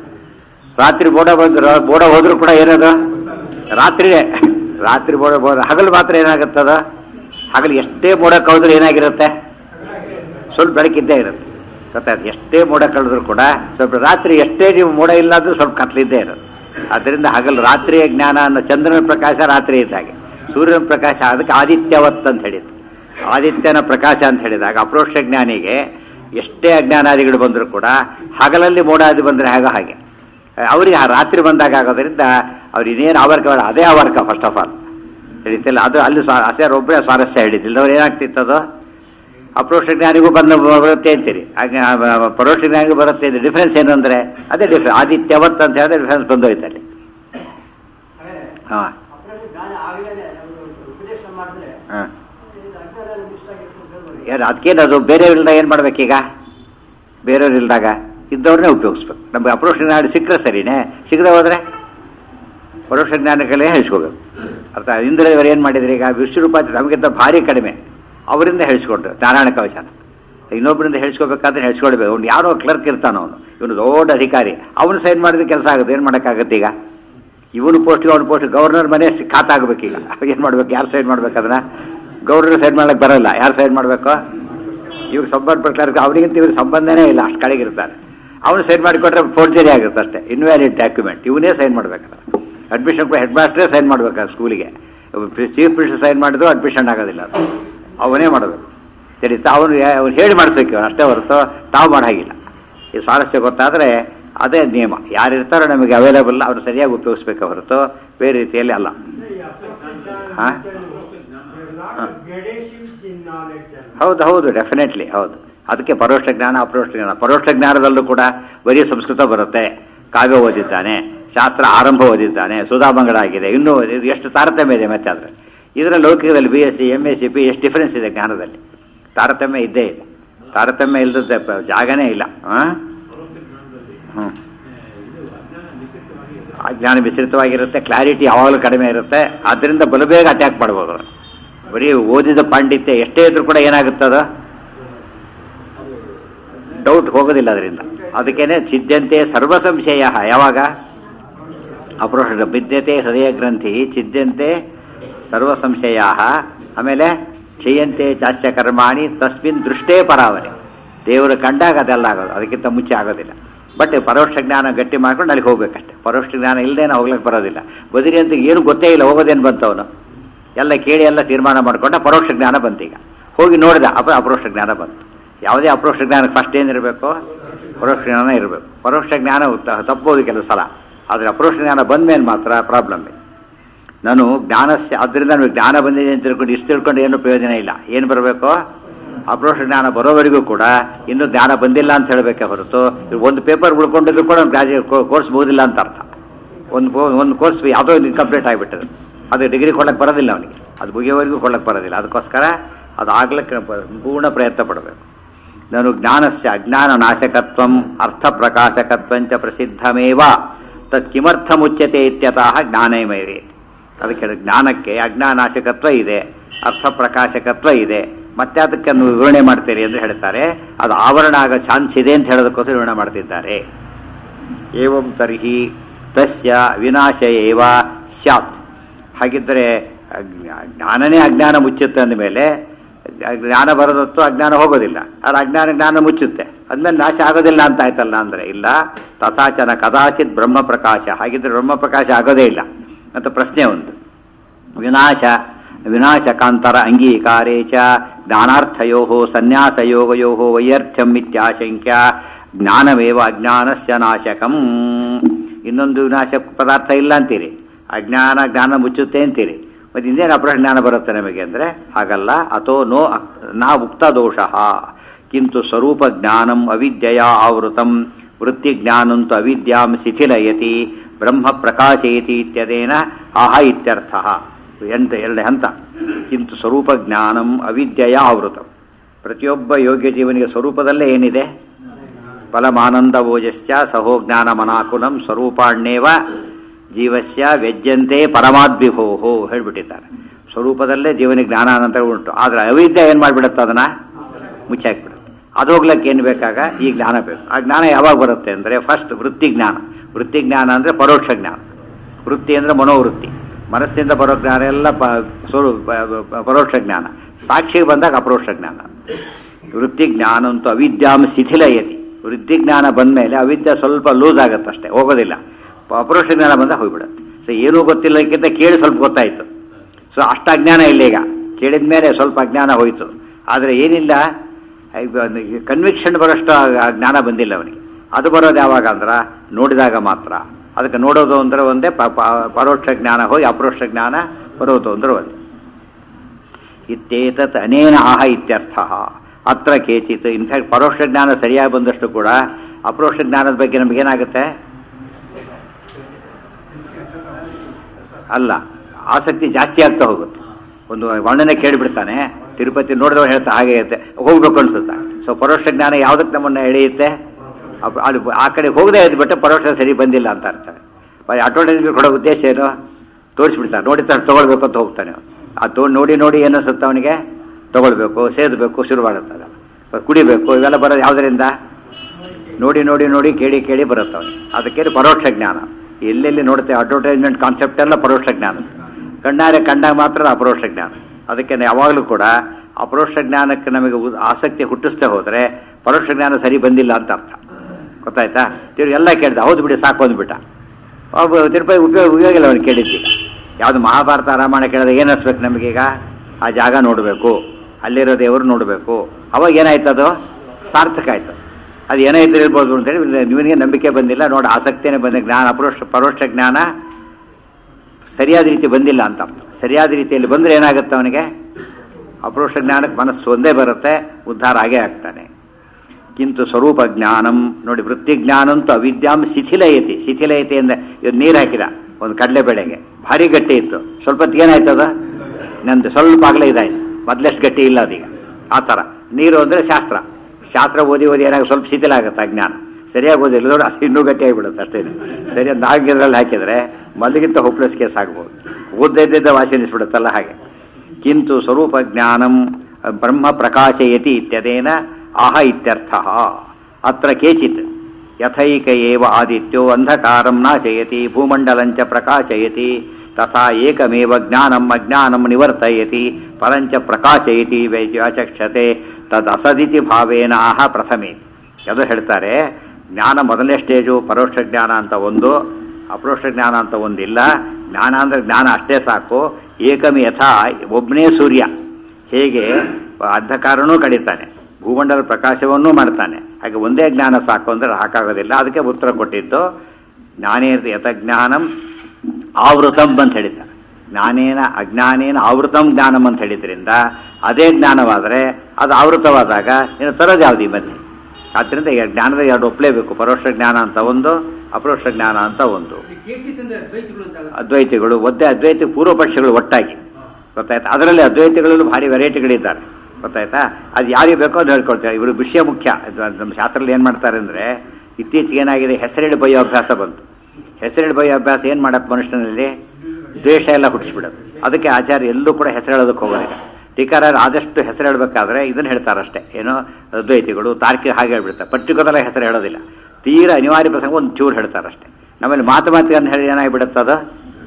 ರಾತ್ರಿ ಮೋಡ ಬಂದ್ರು ಮೋಡ ಹೋದ್ರು ಕೂಡ ಏನದು ರಾತ್ರಿನೇ ರಾತ್ರಿ ಮೋಡ ಬೋಡ ಹಗಲು ಮಾತ್ರ ಏನಾಗುತ್ತದ ಹಗಲು ಎಷ್ಟೇ ಮೋಡ ಕಳೆದ್ರು ಏನಾಗಿರುತ್ತೆ ಸ್ವಲ್ಪ ಬೆಳಕಿದ್ದೇ ಇರುತ್ತೆ ಗೊತ್ತಾಯ್ತು ಎಷ್ಟೇ ಮೋಡ ಕಳೆದ್ರು ಕೂಡ ಸ್ವಲ್ಪ ರಾತ್ರಿ ಎಷ್ಟೇ ನೀವು ಮೋಡ ಇಲ್ಲ ಅಂದ್ರೂ ಸ್ವಲ್ಪ ಕತ್ಲಿದ್ದೇ ಇರುತ್ತೆ ಅದರಿಂದ ಹಗಲು ರಾತ್ರಿಯ ಜ್ಞಾನ ಅನ್ನೋ ಚಂದ್ರನ ಪ್ರಕಾಶ ರಾತ್ರಿ ಇದ್ದಾಗೆ ಸೂರ್ಯನ ಪ್ರಕಾಶ ಅದಕ್ಕೆ ಆದಿತ್ಯವತ್ ಅಂತ ಹೇಳಿದ್ದು ಆದಿತ್ಯನ ಪ್ರಕಾಶ ಅಂತ ಹೇಳಿದಾಗ ಅಪರೋಕ್ಷ ಜ್ಞಾನಿಗೆ ಎಷ್ಟೇ ಅಜ್ಞಾನಾದಿಗಳು ಬಂದರೂ ಕೂಡ ಹಗಲಲ್ಲಿ ಮೋಡ ಅದು ಬಂದರೆ ಹಾಗೆ ಹಾಗೆ ಅವರಿಗೆ ಆ ರಾತ್ರಿ ಬಂದಾಗ ಆಗೋದ್ರಿಂದ ಅವ್ರು ಇನ್ನೇನು ಆವರ್ಕ ಬೇಡ ಅದೇ ಆವರ್ಕ ಫಸ್ಟ್ ಆಫ್ ಆಲ್ ತಿಳಿತಿಲ್ಲ ಅದು ಅಲ್ಲಿ ಸ್ವಾ ಅಸೇ ಒಬ್ಬರೇ ಸ್ವಾರಸ್ಯ ಹೇಳಿದ್ದಿಲ್ಲ ಅವ್ರು ಏನಾಗ್ತಿತ್ತದು ಅಪರೋಕ್ಷ ಜ್ಞಾನಿಗೂ ಬಂದ ಬರುತ್ತೆ ಅಂತೀರಿ ಹಾಗೆ ಆ, ಆ, ಪರೋಕ್ಷ ಜ್ಞಾನಿಗೂ ಬರುತ್ತೆ ಅಂತ ಡಿಫ್ರೆನ್ಸ್ ಏನು ಅಂದರೆ ಅದೇ ಡಿಫ್ರೆನ್ಸ್ ಆದಿತ್ಯವತ್ ಅಂತ ಹೇಳಿದ್ರೆ ಡಿಫ್ರೆನ್ಸ್ ಬಂದೋಯ್ತು ಅಲ್ಲಿ ಹಾಂ ಉಪದೇಶ ಮಾಡಿದ್ರೆ ಹಾಂ ಅಜ್ಞಾನ ಮಿಸ್ ಆಗಿರ್ತದೆ ಏನು ಅದಕ್ಕೇನದು ಬೇರೆಯವ್ರಿಲ್ದಾಗ ಏನು ಮಾಡ್ಬೇಕು ಈಗ ಬೇರೆಯವ್ರು ಇಲ್ದಾಗ ಇದ್ದವ್ರನ್ನೇ ಉಪಯೋಗಿಸ್ಬೇಕು ನಮಗೆ ಅಪರೋಕ್ಷ ಜ್ಞಾನ ಸಿಕ್ಕರೆ ಸರಿನೇ ಸಿಗದೆ ಹೋದರೆ ಪರೋಕ್ಷ ಜ್ಞಾನಗಳೇ ಹೇಳಿಸ್ಕೋಬೇಕು ಅರ್ಥ ಇಂದ್ರ ಇವರು ಏನು ಮಾಡಿದ್ರು ಈಗ ವಿಷ್ಣುರೂಪಾತಿ ನಮಗಿಂತ ಭಾರಿ ಕಡಿಮೆ ಅವರಿಂದ ಹೇಳಿಸ್ಕೊಂಡ್ರು ನಾರಾಯಣ ಕವಚನ ಇನ್ನೊಬ್ಬರಿಂದ ಹೇಳಿಸ್ಕೋಬೇಕಾದ್ರೆ ಹೇಳಿಸ್ಕೊಳ್ಬೇಕು ಅವ್ನು ಯಾರೋ ಕ್ಲರ್ಕ್ ಇರ್ತಾನೋ ಅವನು ಇವನು ದೊಡ್ಡ ಅಧಿಕಾರಿ ಅವನು ಸೈನ್ ಮಾಡಿದ್ರೆ ಕೆಲಸ ಆಗುತ್ತೆ ಏನು ಮಾಡೋಕ್ಕಾಗತ್ತೆ ಈಗ ಇವನು ಪೋಸ್ಟ್ಗೆ ಅವ್ನ ಪೋಸ್ಟ್ ಗವರ್ನರ್ ಮನೆ ಸಿ- ಖಾತಾ ಆಗಬೇಕೀಗ ಏನು ಮಾಡ್ಬೇಕು ಯಾರು ಸೈನ್ ಮಾಡ್ಬೇಕು ಅದನ್ನ ಗವರ್ನರ್ ಸೈನ್ ಮಾಡ್ಲಿಕ್ಕೆ ಬರಲ್ಲ ಯಾರು ಸೈನ್ ಮಾಡಬೇಕು ಇವಾಗ ಸಂಬಂಧ ಪ್ರಕಾರ ಅವನಿಗಿಂತ ಇವ್ರಿಗೆ ಸಂಬಂಧನೇ ಇಲ್ಲ ಅಷ್ಟು ಕಡೆಗಿರ್ತಾರೆ ಅವನು ಸೈನ್ ಮಾಡಿಕೊಟ್ರೆ ಫೋರ್ಜರಿ ಆಗುತ್ತೆ ಅಷ್ಟೇ ಇನ್ವ್ಯಾಲಿಡ್ ಡಾಕ್ಯುಮೆಂಟ್ ಇವನೇ ಸೈನ್ ಮಾಡ್ಬೇಕಾದ್ರೆ ಅಡ್ಮಿಷನ್ ಹೆಡ್ ಮಾಸ್ಟ್ರೇ ಸೈನ್ ಮಾಡ್ಬೇಕು ಸ್ಕೂಲಿಗೆ ಚೀಫ್ ಮಿನಿಸ್ಟರ್ ಸೈನ್ ಮಾಡಿದ್ರು ಅಡ್ಮಿಷನ್ ಆಗೋದಿಲ್ಲ ಅದು ಅವನೇ ಮಾಡಬೇಕು ತಿಳಿತಾ ಅವನು ಅವ್ನು ಹೇಳಿ ಮಾಡಿಸ್ಬೇಕು ಅವ್ನು ಅಷ್ಟೇ ಹೊರತು ತಾವು ಮಾಡೋ ಹಾಗಿಲ್ಲ ಈ ಸ್ವಾರಸ್ಯ ಗೊತ್ತಾದರೆ ಅದೇ ನಿಯಮ ಯಾರಿರ್ತಾರೋ ನಮಗೆ ಅವೈಲೇಬಲ್ ಅವ್ರು ಸರಿಯಾಗಿ ಉಪಯೋಗಿಸ್ಬೇಕು ಹೊರತು ಬೇರೆ ರೀತಿಯಲ್ಲಿ ಅಲ್ಲ ಹಾ? ಹಾ. ಹೌದು ಹೌದು ಡೆಫಿನೆಟ್ಲಿ ಹೌದು ಅದಕ್ಕೆ ಪರೋಕ್ಷ ಜ್ಞಾನ ಅಪರೋಕ್ಷ ಜ್ಞಾನ ಪರೋಕ್ಷ ಜ್ಞಾನದಲ್ಲೂ ಕೂಡ ಬರೀ ಸಂಸ್ಕೃತ ಬರುತ್ತೆ ಕಾವ್ಯ ಓದಿದ್ದಾನೆ ಶಾಸ್ತ್ರ ಆರಂಭ ಓದಿದ್ದಾನೆ ಸುಧಾಮಂಗಳ ಆಗಿದೆ ಇನ್ನೂ ಇದು ಎಷ್ಟು ತಾರತಮ್ಯ ಇದೆ ಮತ್ತೆ ಆದರೆ ಇದರ ಲೌಕಿಕದಲ್ಲಿ B S C M S C P ಎಷ್ಟು ಡಿಫರೆನ್ಸ್ ಇದೆ ಜ್ಞಾನದಲ್ಲಿ ತಾರತಮ್ಯ ಇದ್ದೇ ಇದೆ ತಾರತಮ್ಯ ಇಲ್ಲದ ಜಾಗನೇ ಇಲ್ಲ ಹಾಂ ಹ್ಞೂ ಆ ಜ್ಞಾನ ವಿಸ್ತೃತವಾಗಿರುತ್ತೆ ಕ್ಲಾರಿಟಿ ಯಾವಾಗಲೂ ಕಡಿಮೆ ಇರುತ್ತೆ ಆದ್ದರಿಂದ ಬಲಬೇಗ ಅಟ್ಯಾಕ್ ಮಾಡ್ಬೋದು ಅವ್ರು. ಬರೀ ಓದಿದ ಪಾಂಡಿತ್ಯ ಎಷ್ಟೇ ಇದ್ರೂ ಕೂಡ ಏನಾಗುತ್ತದ ಡೌಟ್ ಹೋಗೋದಿಲ್ಲ ಅದರಿಂದ ಅದಕ್ಕೇನೆ ಚಿದ್ಯಂತೆ ಸರ್ವ ಸಂಶಯ ಯಾವಾಗ ಅಪರೋಷ ಬಿದ್ಯತೆ ಹೃದಯ ಗ್ರಂಥಿ ಚಿದ್ಯಂತೆ ಸರ್ವ ಸಂಶಯ ಆಮೇಲೆ ಕ್ಷಯಂತೆ ಚಾಸ್ಯ ಕರ್ಮಾಣಿ ತಸ್ಮಿನ್ ದೃಷ್ಟೇ ಪರಾವರೆ ದೇವರು ಕಂಡಾಗ ಅದೆಲ್ಲ ಆಗೋದು ಅದಕ್ಕಿಂತ ಮುಂಚೆ ಆಗೋದಿಲ್ಲ ಬಟ್ ಪರೋಕ್ಷ ಜ್ಞಾನ ಗಟ್ಟಿ ಮಾಡ್ಕೊಂಡು ಅಲ್ಲಿಗೆ ಹೋಗ್ಬೇಕಷ್ಟೆ ಪರೋಕ್ಷ ಜ್ಞಾನ ಇಲ್ಲದೇನೆ ಹೋಗ್ಲಿಕ್ಕೆ ಬರೋದಿಲ್ಲ ಬದಿರಿ ಅಂತ ಏನು ಗೊತ್ತೇ ಇಲ್ಲ ಹೋಗೋದೇನು ಬಂತವನು ಎಲ್ಲ ಕೇಳಿ ಎಲ್ಲ ತೀರ್ಮಾನ ಮಾಡ್ಕೊಂಡ ಪರೋಕ್ಷ ಜ್ಞಾನ ಬಂತೀಗ ಹೋಗಿ ನೋಡಿದ ಅಪ ಅಪರೋಕ್ಷ ಜ್ಞಾನ ಬಂತು ಯಾವುದೇ ಅಪರೋಕ್ಷ ಜ್ಞಾನಕ್ಕೆ ಫಸ್ಟ್ ಏನಿರಬೇಕು ಪರೋಕ್ಷ ಜ್ಞಾನ ಇರಬೇಕು ಪರೋಕ್ಷ ಜ್ಞಾನ ತ- ತಪ್ಪೋದು ಕೆಲವು ಸಲ ಆದರೆ ಅಪರೋಕ್ಷ ಜ್ಞಾನ ಬಂದ್ಮೇಲೆ ಮಾತ್ರ ಪ್ರಾಬ್ಲಮ್ ಇದೆ ನಾನು ಜ್ಞಾನಸ್ಯ ಅದರಿಂದ ನನಗೆ ಜ್ಞಾನ ಬಂದಿದೆ ಅಂತ ತಿಳ್ಕೊಂಡು ಇಷ್ಟು ತಿಳ್ಕೊಂಡು ಏನು ಪ್ರಯೋಜನ ಇಲ್ಲ ಏನು ಬರಬೇಕು ಅಪರೋಕ್ಷ ಜ್ಞಾನ ಬರೋವರೆಗೂ ಕೂಡ ಇನ್ನೂ ಜ್ಞಾನ ಬಂದಿಲ್ಲ ಅಂತ ಹೇಳಬೇಕೆ ಹೊರತು ಒಂದು ಪೇಪರ್ ಉಳ್ಕೊಂಡಿದ್ರು ಕೂಡ ಗ್ರಾಜುಯೇಟ್ ಕೋರ್ಸ್ ಮುಗಿದಿಲ್ಲ ಅಂತ ಅರ್ಥ ಒಂದು ಕೋ- ಒಂದು ಕೋರ್ಸ್ ಯಾವುದೋ ಇನ್ಕಂಪ್ಲೀಟ್ ಆಗಿಬಿಟ್ಟது ಅದು ಡಿಗ್ರಿ ಕೊಡಕ್ಕೆ ಬರೋದಿಲ್ಲ ಅವನಿಗೆ ಅದು ಮುಗಿಯೋವರೆಗೂ ಕೊಡಕ್ಕೆ ಬರೋದಿಲ್ಲ ಅದಕ್ಕೋಸ್ಕರ ಅದು ಆಗ್ಲಿಕ್ಕೆ ಪ- ಪೂರ್ಣ ಪ್ರಯತ್ನ ಪಡಬೇಕು ನಾನು ಜ್ಞಾನಸ್ಯ ಅಜ್ಞಾನ ನಾಶಕತ್ವಂ ಅರ್ಥ ಪ್ರಕಾಶಕತ್ವಂಚ ಪ್ರಸಿದ್ಧಮೇವ ತತ್ ಕಿಮರ್ಥಮುಚ್ಯತೆ ಇತ್ಯತಃ ಜ್ಞಾನೇಮಯವೇ ಅದಕ್ಕೆ ಹೇಳಿ ಜ್ಞಾನಕ್ಕೆ ಅಜ್ಞಾನಾಶಕತ್ವ ಇದೆ ಅರ್ಥ ಪ್ರಕಾಶಕತ್ವ ಇದೆ ಮತ್ತೆ ಅದಕ್ಕೆ ನೀವು ವಿವರಣೆ ಮಾಡ್ತೀರಿ ಎಂದು ಹೇಳ್ತಾರೆ ಅದು ಆವರಣ ಆಗ ಚಾನ್ಸ್ ಇದೆ ಅಂತ ಹೇಳೋದಕ್ಕೋಸ್ಕರ ವಿವರಣೆ ಮಾಡ್ತಿದ್ದಾರೆ ಏವಂ ತರ್ಹಿ ತಸ್ಯ ವಿನಾಶ ಏವ ಸ್ಯಾತ್ ಹಾಗಿದ್ದರೆ ಅಜ್ಞಾ- ಜ್ಞಾನನೇ ಅಜ್ಞಾನ ಮುಚ್ಚುತ್ತೆ ಅಂದಮೇಲೆ ಜ್ಞಾನ ಬರೋದತ್ತು ಅಜ್ಞಾನ ಹೋಗೋದಿಲ್ಲ ಆದ್ರೆ ಅಜ್ಞಾನ ಜ್ಞಾನ ಮುಚ್ಚುತ್ತೆ ಅದ್ಮೇಲೆ ನಾಶ ಆಗೋದಿಲ್ಲ ಅಂತ ಆಯ್ತಲ್ಲ ಅಂದರೆ ಇಲ್ಲ ತಥಾಚನ ಕದಾಚಿತ್ ಬ್ರಹ್ಮ ಪ್ರಕಾಶ ಹಾಗಿದ್ರೆ ಬ್ರಹ್ಮ ಪ್ರಕಾಶ ಆಗೋದೇ ಇಲ್ಲ ಅಂತ ಪ್ರಶ್ನೆ ಒಂದು ವಿನಾಶ ವಿನಾಶಕಾಂತರ ಅಂಗೀಕಾರೇ ಚ ಜ್ಞಾನಾರ್ಥಯೋ ಸನ್ಯಾಸಯೋಗಯೋ ವೈಯರ್ಥ್ಯಂ ಇತ್ಯಾಶಂಕ್ಯ ಜ್ಞಾನವೇವ ಅಜ್ಞಾನಸ್ಯ ನಾಶಕಂ ಇನ್ನೊಂದು ವಿನಾಶ ಪದಾರ್ಥ ಇಲ್ಲ ಅಂತೀರಿ ಅಜ್ಞಾನ ಜ್ಞಾನ ಮುಚ್ಚುತ್ತೆ ಅಂತೀರಿ ಮತ್ತೆ ಇನ್ನೇನು ಅಪರ ಜ್ಞಾನ ಬರುತ್ತೆ ನಮಗೆ ಅಂದರೆ ಹಾಗಲ್ಲ ಅಥೋ ನೋ ಅಕ್- ನಾ ಉಕ್ತ ದೋಷ ಕಿಂತು ಸ್ವರೂಪ ಜ್ಞಾನಂ ಅವಿದ್ಯೆಯ ಆವೃತಂ ವೃತ್ತಿ ಜ್ಞಾನಂತು ಅವಿದ್ಯಾಂ ಶಿಥಿಲಯತಿ ಬ್ರಹ್ಮ ಪ್ರಕಾಶಯತಿ ಇತ್ಯದೇನ ಆಹ ಇತ್ಯರ್ಥ ಎಂತ ಎರಡನೇ ಹಂತ ಕಿಂತು ಸ್ವರೂಪ ಜ್ಞಾನಂ ಅವಿದ್ಯೆಯ ಆವೃತಂ ಪ್ರತಿಯೊಬ್ಬ ಯೋಗ್ಯ ಜೀವನಿಗೆ ಸ್ವರೂಪದಲ್ಲೇ ಏನಿದೆ ಫಲಮಾನಂದ ಓಜಶ್ಚ ಸಹೋ ಜ್ಞಾನ ಮನಾಕುಲಂ ಸ್ವರೂಪಾಣ್ಯೇವ ಜೀವಸ್ಯ ವ್ಯಜ್ಯಂತೆ ಪರಮಾದ್ವಿಭೋಹೋ ಹೇಳ್ಬಿಟ್ಟಿದ್ದಾರೆ ಸ್ವರೂಪದಲ್ಲೇ ಜೀವನಿಗೆ ಜ್ಞಾನ ಅನಂತರ ಉಂಟು ಆದರೆ ಅವಿದ್ಯೆ ಏನು ಮಾಡಿಬಿಡುತ್ತೆ ಅದನ್ನ ಮುಚ್ಚಾಕ್ಬಿಡುತ್ತೆ ಅದು ಹೋಗ್ಲಿಕ್ಕೆ ಏನು ಬೇಕಾಗ ಈ ಜ್ಞಾನ ಬೇಕು ಆ ಜ್ಞಾನ ಯಾವಾಗ ಬರುತ್ತೆ ಅಂದರೆ ಫಸ್ಟ್ ವೃತ್ತಿ ಜ್ಞಾನ ವೃತ್ತಿ ಜ್ಞಾನ ಅಂದರೆ ಪರೋಕ್ಷ ಜ್ಞಾನ ವೃತ್ತಿ ಅಂದರೆ ಮನೋವೃತ್ತಿ ಮನಸ್ಸಿನಿಂದ ಬರೋ ಜ್ಞಾನ ಎಲ್ಲ ಪ ಸ್ವರೂ ಪ- ಪ- ಪರೋಕ್ಷ ಜ್ಞಾನ ಸಾಕ್ಷಿಗೆ ಬಂದಾಗ ಅಪರೋಕ್ಷ ಜ್ಞಾನ ವೃತ್ತಿ ಜ್ಞಾನ ಅಂತೂ ಅವಿದ್ಯಾಂ ಶಿಥಿಲಯತಿ ವೃತ್ತಿ ಜ್ಞಾನ ಬಂದಮೇಲೆ ಅವಿದ್ಯೆ ಸ್ವಲ್ಪ ಲೂಸ್ ಆಗುತ್ತೆ ಅಷ್ಟೇ ಹೋಗೋದಿಲ್ಲ ಪ- ಅಪರೋಕ್ಷ ಜ್ಞಾನ ಬಂದಾಗ ಹೋಗ್ಬಿಡುತ್ತೆ ಸೊ ಏನೂ ಗೊತ್ತಿಲ್ಲಕ್ಕಿಂತ ಕೇಳಿ ಸ್ವಲ್ಪ ಗೊತ್ತಾಯಿತು ಸೊ ಅಷ್ಟ ಅಜ್ಞಾನ ಇಲ್ಲ ಈಗ ಕೇಳಿದ ಮೇಲೆ ಸ್ವಲ್ಪ ಅಜ್ಞಾನ ಹೋಯಿತು ಆದರೆ ಏನಿಲ್ಲ ಕನ್ವಿಕ್ಷನ್ ಬರೋಷ್ಟು ಆ- ಆ ಜ್ಞಾನ ಬಂದಿಲ್ಲ ಅವನಿಗೆ ಅದು ಬರೋದು ಯಾವಾಗ ಅಂದ್ರೆ ನೋಡಿದಾಗ ಮಾತ್ರ ಅದಕ್ಕೆ ನೋಡೋದು ಅಂದ್ರೆ ಒಂದೇ ಪ- ಪ- ಪರೋಕ್ಷ ಜ್ಞಾನ ಹೋಗಿ ಅಪರೋಕ್ಷ ಜ್ಞಾನ ಬರೋದು ಅಂದ್ರೆ ಒಂದೇ ಇತ್ತೇತತ್ ಅನೇನ ಆಹ ಇತ್ಯರ್ಥ ಅತ್ರ ಕೇಚಿತ್ ಇನ್ಫ್ಯಾಕ್ಟ್ ಪರೋಕ್ಷ ಜ್ಞಾನ ಸರಿಯಾಗಿ ಬಂದಷ್ಟು ಕೂಡ ಅಪರೋಕ್ಷ ಜ್ಞಾನದ ಬಗ್ಗೆ ನಮಗೇನಾಗುತ್ತೆ ಅಲ್ಲ ಆಸಕ್ತಿ ಜಾಸ್ತಿ ಆಗ್ತಾ ಹೋಗುತ್ತೆ ಒಂದು ವರ್ಣನೆ ಕೇಳಿಬಿಡ್ತಾನೆ ತಿರುಪತಿ ನೋಡಿದವ ಹೇಳ್ತಾ ಹಾಗೆ ಇರುತ್ತೆ ಹೋಗ್ಬೇಕು ಅನ್ಸುತ್ತೆ ಸೊ ಪರೋಕ್ಷ ಜ್ಞಾನ ಯಾವುದಕ್ಕೆ ನಮ್ಮನ್ನ ಎಳೆಯುತ್ತೆ ಅಪ್- ಅಲ್ಲಿ ಆ ಕಡೆ ಹೋಗದೆ ಇದ್ಬಿಟ್ಟು ಪರೋಕ್ಷ ಸರಿ ಬಂದಿಲ್ಲ ಅಂತ ಇರ್ತಾರೆ ಅಡ್ವರ್ಟೈಸ್ಮೆಂಟ್ ಕೊಡೋ ಉದ್ದೇಶ ಏನು ತೋರಿಸ್ಬಿಡ್ತಾರೆ ನೋಡಿದ್ರೆ ತಗೊಳ್ಬೇಕು ಅಂತ ಹೋಗ್ತಾನೆ ಅವ್ನು. ಆ ತೋ ನೋಡಿ ನೋಡಿ ಏನು ಅನ್ಸುತ್ತೆ ಅವನಿಗೆ ತಗೊಳ್ಬೇಕು ಸೇದಬೇಕು ಶುರು ಮಾಡುತ್ತಾಗ ಕುಡಿಬೇಕು ಇವೆಲ್ಲ ಬರೋದು ಯಾವುದರಿಂದ ನೋಡಿ ನೋಡಿ ನೋಡಿ ಕೇಳಿ ಕೇಳಿ ಬರುತ್ತೆ ಅವನಿಗೆ ಅದಕ್ಕೆ ಪರೋಕ್ಷ ಜ್ಞಾನ ಎಲ್ಲೆಲ್ಲಿ ನೋಡುತ್ತೆ ಅಡ್ವರ್ಟೈಸ್ಮೆಂಟ್ ಕಾನ್ಸೆಪ್ಟ್ ಎಲ್ಲ ಪರೋಕ್ಷ ಜ್ಞಾನ ಕಣ್ಣಾರೆ ಕಂಡಾಗ ಮಾತ್ರ ಅಪರೋಕ್ಷ ಜ್ಞಾನ ಅದಕ್ಕೆ ಯಾವಾಗಲೂ ಕೂಡ ಅಪರೋಕ್ಷ ಜ್ಞಾನಕ್ಕೆ ನಮಗೆ ಉ- ಆಸಕ್ತಿ ಹುಟ್ಟಿಸ್ತಾ ಹೋದರೆ ಪರೋಕ್ಷ ಜ್ಞಾನ ಸರಿ ಬಂದಿಲ್ಲ ಅಂತ ಅರ್ಥ ಗೊತ್ತಾಯ್ತಾ ತಿರು ಎಲ್ಲ ಕೇಳಿದ ಹೌದು ಬಿಡಿ ಸಾಕು ಅಂದ್ಬಿಟ್ಟ ಒಬ್ಬ ತಿರುಪತಿ ಉಪಯೋಗ ಉಪಯೋಗ ಇಲ್ಲ ಅವನು ಕೇಳಿದ್ದೀಗ ಯಾವುದು ಮಹಾಭಾರತ ರಾಮಾಯಣ ಕೇಳಿದ್ರೆ ಏನು ಅನ್ಸ್ಬೇಕು ನಮಗೀಗ ಆ ಜಾಗ ನೋಡಬೇಕು ಅಲ್ಲಿರೋ ದೇವರು ನೋಡಬೇಕು ಅವಾಗ ಏನಾಯ್ತು ಅದು ಸಾರ್ಥಕ ಆಯ್ತು ಅದು ಏನೇ ಇದ್ರೆ ಇರ್ಬೋದು ಅಂತೇಳಿ ನಿವನಿಗೆ ನಂಬಿಕೆ ಬಂದಿಲ್ಲ ನೋಡಿ ಆಸಕ್ತಿನೇ ಬಂದ ಜ್ಞಾನ ಅಪರೋಕ್ಷ ಪರೋಕ್ಷ ಜ್ಞಾನ ಸರಿಯಾದ ರೀತಿ ಬಂದಿಲ್ಲ ಅಂತ ಅರ್ಥ. ಸರಿಯಾದ ರೀತಿಯಲ್ಲಿ ಬಂದರೆ ಏನಾಗುತ್ತೆ ಅವನಿಗೆ ಅಪರೋಕ್ಷ ಜ್ಞಾನಕ್ಕೆ ಮನಸ್ಸು ಒಂದೇ ಬರುತ್ತೆ ಉದ್ಧಾರ ಆಗೇ ಆಗ್ತಾನೆ ಕಿಂತು ಸ್ವರೂಪ ಜ್ಞಾನಂ ನೋಡಿ ವೃತ್ತಿ ಜ್ಞಾನಂತೂ ಅವಿದ್ಯಾಂ ಶಿಥಿಲಯತಿ ಶಿಥಿಲಯತಿ ಅಂದ್ರೆ ಇವ್ರು ನೀರು ಹಾಕಿದ ಒಂದು ಕಡಲೆ ಬೆಳೆಗೆ ಭಾರಿ ಗಟ್ಟಿ ಇತ್ತು ಸ್ವಲ್ಪ ಹೊತ್ತಿಗೆ ಏನಾಯ್ತು ಅದು ನಂದು ಸ್ವಲ್ಪ ಆಗಲೇ ಇದಾಯ್ತು ಮೊದಲಷ್ಟು ಗಟ್ಟಿ ಇಲ್ಲ ಅದೀಗ ಆ ಥರ ನೀರು ಅಂದರೆ ಶಾಸ್ತ್ರ ಶಾಸ್ತ್ರ ಓದಿ ಓದಿ ಏನಾಗ ಸ್ವಲ್ಪ ಶಿಥಿಲ ಆಗುತ್ತೆ ಆ ಜ್ಞಾನ ಸರಿಯಾಗಿ ಓದಿಲ್ಲ ನೋಡಿ ಅದು ಇನ್ನೂ ಗಟ್ಟಿ ಆಗಿಬಿಡುತ್ತೆ ಅಷ್ಟೇ ಸರಿಯಾಗಿ ನಾಲ್ಕು ಇದರಲ್ಲಿ ಹಾಕಿದರೆ ಮೊದಲಿಗಿಂತ ಹೋಪ್ಲೆಸ್ ಕೇಸ್ ಆಗ್ಬೋದು ಓದ್ದೈದ್ದ ವಾಸನಿಸ್ಬಿಡುತ್ತಲ್ಲ ಹಾಗೆ ಕಿಂತು ಸ್ವರೂಪ ಜ್ಞಾನಂ ಬ್ರಹ್ಮ ಪ್ರಕಾಶಯತಿ ಇತ್ಯದೇನ ಆಹ ಇತ್ಯರ್ಥ ಅತ್ರ ಕೇಚಿತ್ ಯಥೈಕ ಏವ ಆದಿತ್ಯೋ ಅಂಧಕಾರಂ ನಾಶಯತಿ ಭೂಮಂಡಲಂಚ ಪ್ರಕಾಶಯತಿ ತಥಾ ಏಕಮೇವ ಜ್ಞಾನಂ ಅಜ್ಞಾನಂ ನಿವರ್ತಯತಿ ಪರಂಚ ಪ್ರಕಾಶಯತಿ ವ್ಯಾಚಕ್ಷತೆ ತದ್ ಅಸದಿತಿ ಭಾವೇನ ಆಹ ಪ್ರಥಮೇ ಅದು ಹೇಳ್ತಾರೆ ಜ್ಞಾನ ಮೊದಲನೇ ಸ್ಟೇಜು ಪರೋಕ್ಷ ಜ್ಞಾನ ಅಂತ ಒಂದು ಅಪರೋಕ್ಷ ಜ್ಞಾನ ಅಂತ ಒಂದಿಲ್ಲ ಜ್ಞಾನ ಅಂದರೆ ಜ್ಞಾನ ಅಷ್ಟೇ ಸಾಕು ಏಕಮಿ ಯಥಾ ಒಬ್ಬನೇ ಸೂರ್ಯ ಹೇಗೆ ಅಂಧಕಾರನೂ ಕಡಿತಾನೆ ಭೂಮಂಡಲ ಪ್ರಕಾಶವನ್ನೂ ಮಾಡ್ತಾನೆ ಹಾಗೆ ಒಂದೇ ಜ್ಞಾನ ಸಾಕು ಅಂದರೆ ಹಾಕಾಗೋದಿಲ್ಲ ಅದಕ್ಕೆ ಉತ್ತರ ಕೊಟ್ಟಿದ್ದು ಜ್ಞಾನೇ ಯತಜ್ಞಾನಂ ಆವೃತಂ ಅಂತ ಹೇಳಿದ್ದಾರೆ ಜ್ಞಾನೇನ ಅಜ್ಞಾನೇನ ಆವೃತಂ ಜ್ಞಾನಂ ಅಂತ ಹೇಳಿದ್ರಿಂದ ಅದೇ ಜ್ಞಾನವಾದರೆ ಅದು ಆವೃತವಾದಾಗ ಇನ್ನು ತರೋದು ಯಾವುದು ಈ ಮಧ್ಯೆ ಆದ್ದರಿಂದ ಈ ಜ್ಞಾನದ ಎರಡು ಒಪ್ಪಲೇಬೇಕು ಪರೋಕ್ಷ ಜ್ಞಾನ ಅಂತ ಒಂದು ಅಪರೋಕ್ಷ ಜ್ಞಾನ ಅಂತ ಒಂದು ಈ ಕೇಚಿತಂದ್ರೆ ದ್ವೈತಗಳು ಅಂತ ಅಲ್ಲ. ಅದ್ವೈತಿಗಳು ಒದ್ದೆ ಅದ್ವೈತ ಪೂರ್ವ ಪಕ್ಷಗಳು ಒಟ್ಟಾಗಿ ಗೊತ್ತಾಯ್ತಾ ಅದರಲ್ಲಿ ಅದ್ವೈತಿಗಳಲ್ಲೂ ಭಾರಿ ವೆರೈಟಿಗಳಿದ್ದಾರೆ ಗೊತ್ತಾಯ್ತಾ ಅದು ಯಾರಿಗೆ ಬೇಕೋ ಅದು ಹೇಳ್ಕೊಳ್ತಾರೆ ಇವರು ವಿಷಯ ಮುಖ್ಯ ಇದು ನಮ್ಮ ಶಾಸ್ತ್ರದಲ್ಲಿ ಏನು ಮಾಡ್ತಾರೆ ಅಂದರೆ ಇತ್ತೀಚೆಗೆ ಏನಾಗಿದೆ ಹೆಸರಿಡಿ ಬೈಯೋ ಅಭ್ಯಾಸ ಬಂತು ಹೆಸರಿಡಿ ಬೈಯೋ ಅಭ್ಯಾಸ ಏನು ಮಾಡಕ್ಕೆ ಮನುಷ್ಯನಲ್ಲಿ ದ್ವೇಷ ಎಲ್ಲ ಹುಟ್ಟಿಸ್ಬಿಡೋದು ಅದಕ್ಕೆ ಆಚಾರ್ಯ ಎಲ್ಲೂ ಕೂಡ ಹೆಸರು ಹೇಳೋದಕ್ಕೆ ಹೋಗೋದಿಲ್ಲ ಟೀಕಾರರು ಆದಷ್ಟು ಹೆಸರು ಹೇಳಬೇಕಾದ್ರೆ ಇದನ್ನು ಹೇಳ್ತಾರಷ್ಟೇ ಏನೋ ಅದ್ವೈತಿಗಳು ತಾರ್ಕಿಕ ಹಾಗೆ ಹೇಳ್ಬಿಡ್ತಾರೆ ಪರ್ಟಿಕ್ಯುಲರ್ ಹೆಸರು ಹೇಳೋದಿಲ್ಲ ತೀರಾ ಅನಿವಾರ್ಯ ಪ್ರಸಂಗ ಒಂದು ಚೂರು ಹೇಳ್ತಾರಷ್ಟೇ ನಮ್ಮಲ್ಲಿ ಮಾತು ಮಾತಿಗೆ ಅಂತ ಹೇಳಿ ಏನಾಗಿಬಿಡುತ್ತೆ ಅದು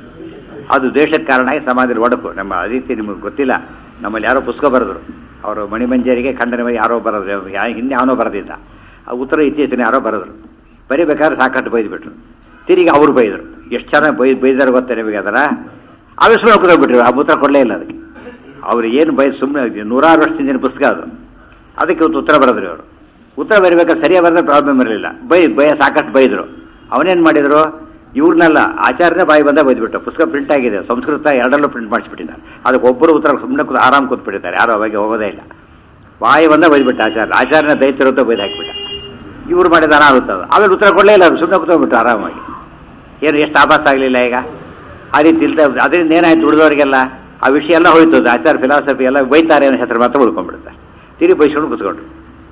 ಅದು ದ್ವೇಷದ ಕಾರಣ ಆಗಿ ಸಮಾಜದಲ್ಲಿ ಒಡಕು ನಮ್ಮ ಅದೀತಿ ನಿಮಗೆ ಗೊತ್ತಿಲ್ಲ ನಮ್ಮಲ್ಲಿ ಯಾರೋ ಪುಸ್ತಕ ಬರೆದ್ರು ಅವರು ಮಣಿಮಂಜರಿಗೆ ಖಂಡನೆ ಮೇಲೆ ಯಾರೋ ಬರೆದ್ರು ಯಾ ಹಿಂದೆ ಯಾವನೋ ಬರೆದಿದ್ದ ಆ ಉತ್ತರ ಇತ್ತೀಚಿನ ಯಾರೋ ಬರೆದ್ರು ಬರಿಬೇಕಾದ್ರೆ ಸಾಕಷ್ಟು ಬೈದ್ಬಿಟ್ರು ತಿರುಗಿ ಅವರು ಬೈದರು ಎಷ್ಟು ಚೆನ್ನಾಗಿ ಬೈ ಬೈದಾರ ಗೊತ್ತಾ ನಿಮಗೆ ಅದರ ಆವಿಸ್ಮಯ ಕೂತ್ಬಿಟ್ರು ಆ ಉತ್ತರ ಕೊಡಲೇ ಇಲ್ಲ ಅದಕ್ಕೆ ಅವ್ರು ಏನು ಬೈ ಸುಮ್ಮನೆ ನೂರಾರು ವರ್ಷದಿಂದ ಪುಸ್ತಕ ಅದು ಅದಕ್ಕೆ ಇವತ್ತು ಉತ್ತರ ಬರೆದ್ರು ಅವರು ಉತ್ತರ ಬರಿಬೇಕಾದ್ರೆ ಸರಿಯಾಗಿ ಬರೆದ್ರೆ ಪ್ರಾಬ್ಲಮ್ ಇರಲಿಲ್ಲ ಬೈ ಬಯ ಸಾಕಷ್ಟು ಬೈದರು ಅವನೇನು ಮಾಡಿದರು ಇವ್ರನ್ನೆಲ್ಲ ಆಚಾರ್ಯನೇ ಬಾಯಿ ಬಂದ ಬೈದ್ಬಿಟ್ಟು ಪುಸ್ತಕ ಪ್ರಿಂಟ್ ಆಗಿದೆ ಸಂಸ್ಕೃತ ಎರಡಲ್ಲೂ ಪ್ರಿಂಟ್ ಮಾಡಿಸ್ಬಿಟ್ಟಿದ್ದಾರೆ ಅದಕ್ಕೆ ಒಬ್ಬರು ಉತ್ತರ ಸುಮ್ಮನೆ ಕೂತು ಆರಾಮ್ ಕೂತ್ಬಿಟ್ಟಿದ್ದಾರೆ ಯಾರು ಅವಾಗ ಹೋಗೋದೇ ಇಲ್ಲ ಬಾಯಿ ಬಂದ ಬೈದ್ಬಿಟ್ಟು ಆಚಾರ್ಯ ಆಚಾರ್ಯನ ದೈತ್ಯರಂತ ಬೈದು ಹಾಕಿಬಿಟ್ಟ ಇವ್ರು ಮಾಡಿದ ಅನಾಹುತ ಅದು ಆಮೇಲೆ ಉತ್ತರ ಕೊಡಲೇ ಇಲ್ಲ ಅದು ಸುಮ್ಮನೆ ಕೂತ್ಬಿಟ್ಟು ಆರಾಮಾಗಿ ಏನು ಎಷ್ಟು ಆಭಾಸ ಆಗಲಿಲ್ಲ ಈಗ ಆ ರೀತಿ ಇಲ್ದ ಅದರಿಂದ ಏನಾಯ್ತು ಉಳಿದವರಿಗೆಲ್ಲ ಆ ವಿಷಯ ಎಲ್ಲ ಹೋಯ್ತು ಅದು ಆಚಾರ ಫಿಲಾಸಫಿ ಎಲ್ಲ ಬೈತಾರೆ ಅನ್ನೋ ಹೆಸರು ಮಾತ್ರ ಉಳ್ಕೊಂಡ್ಬಿಡುತ್ತೆ ತಿರುಗಿ ಬೈಸ್ಕೊಂಡು ಕೂತ್ಕೊಂಡ್ರು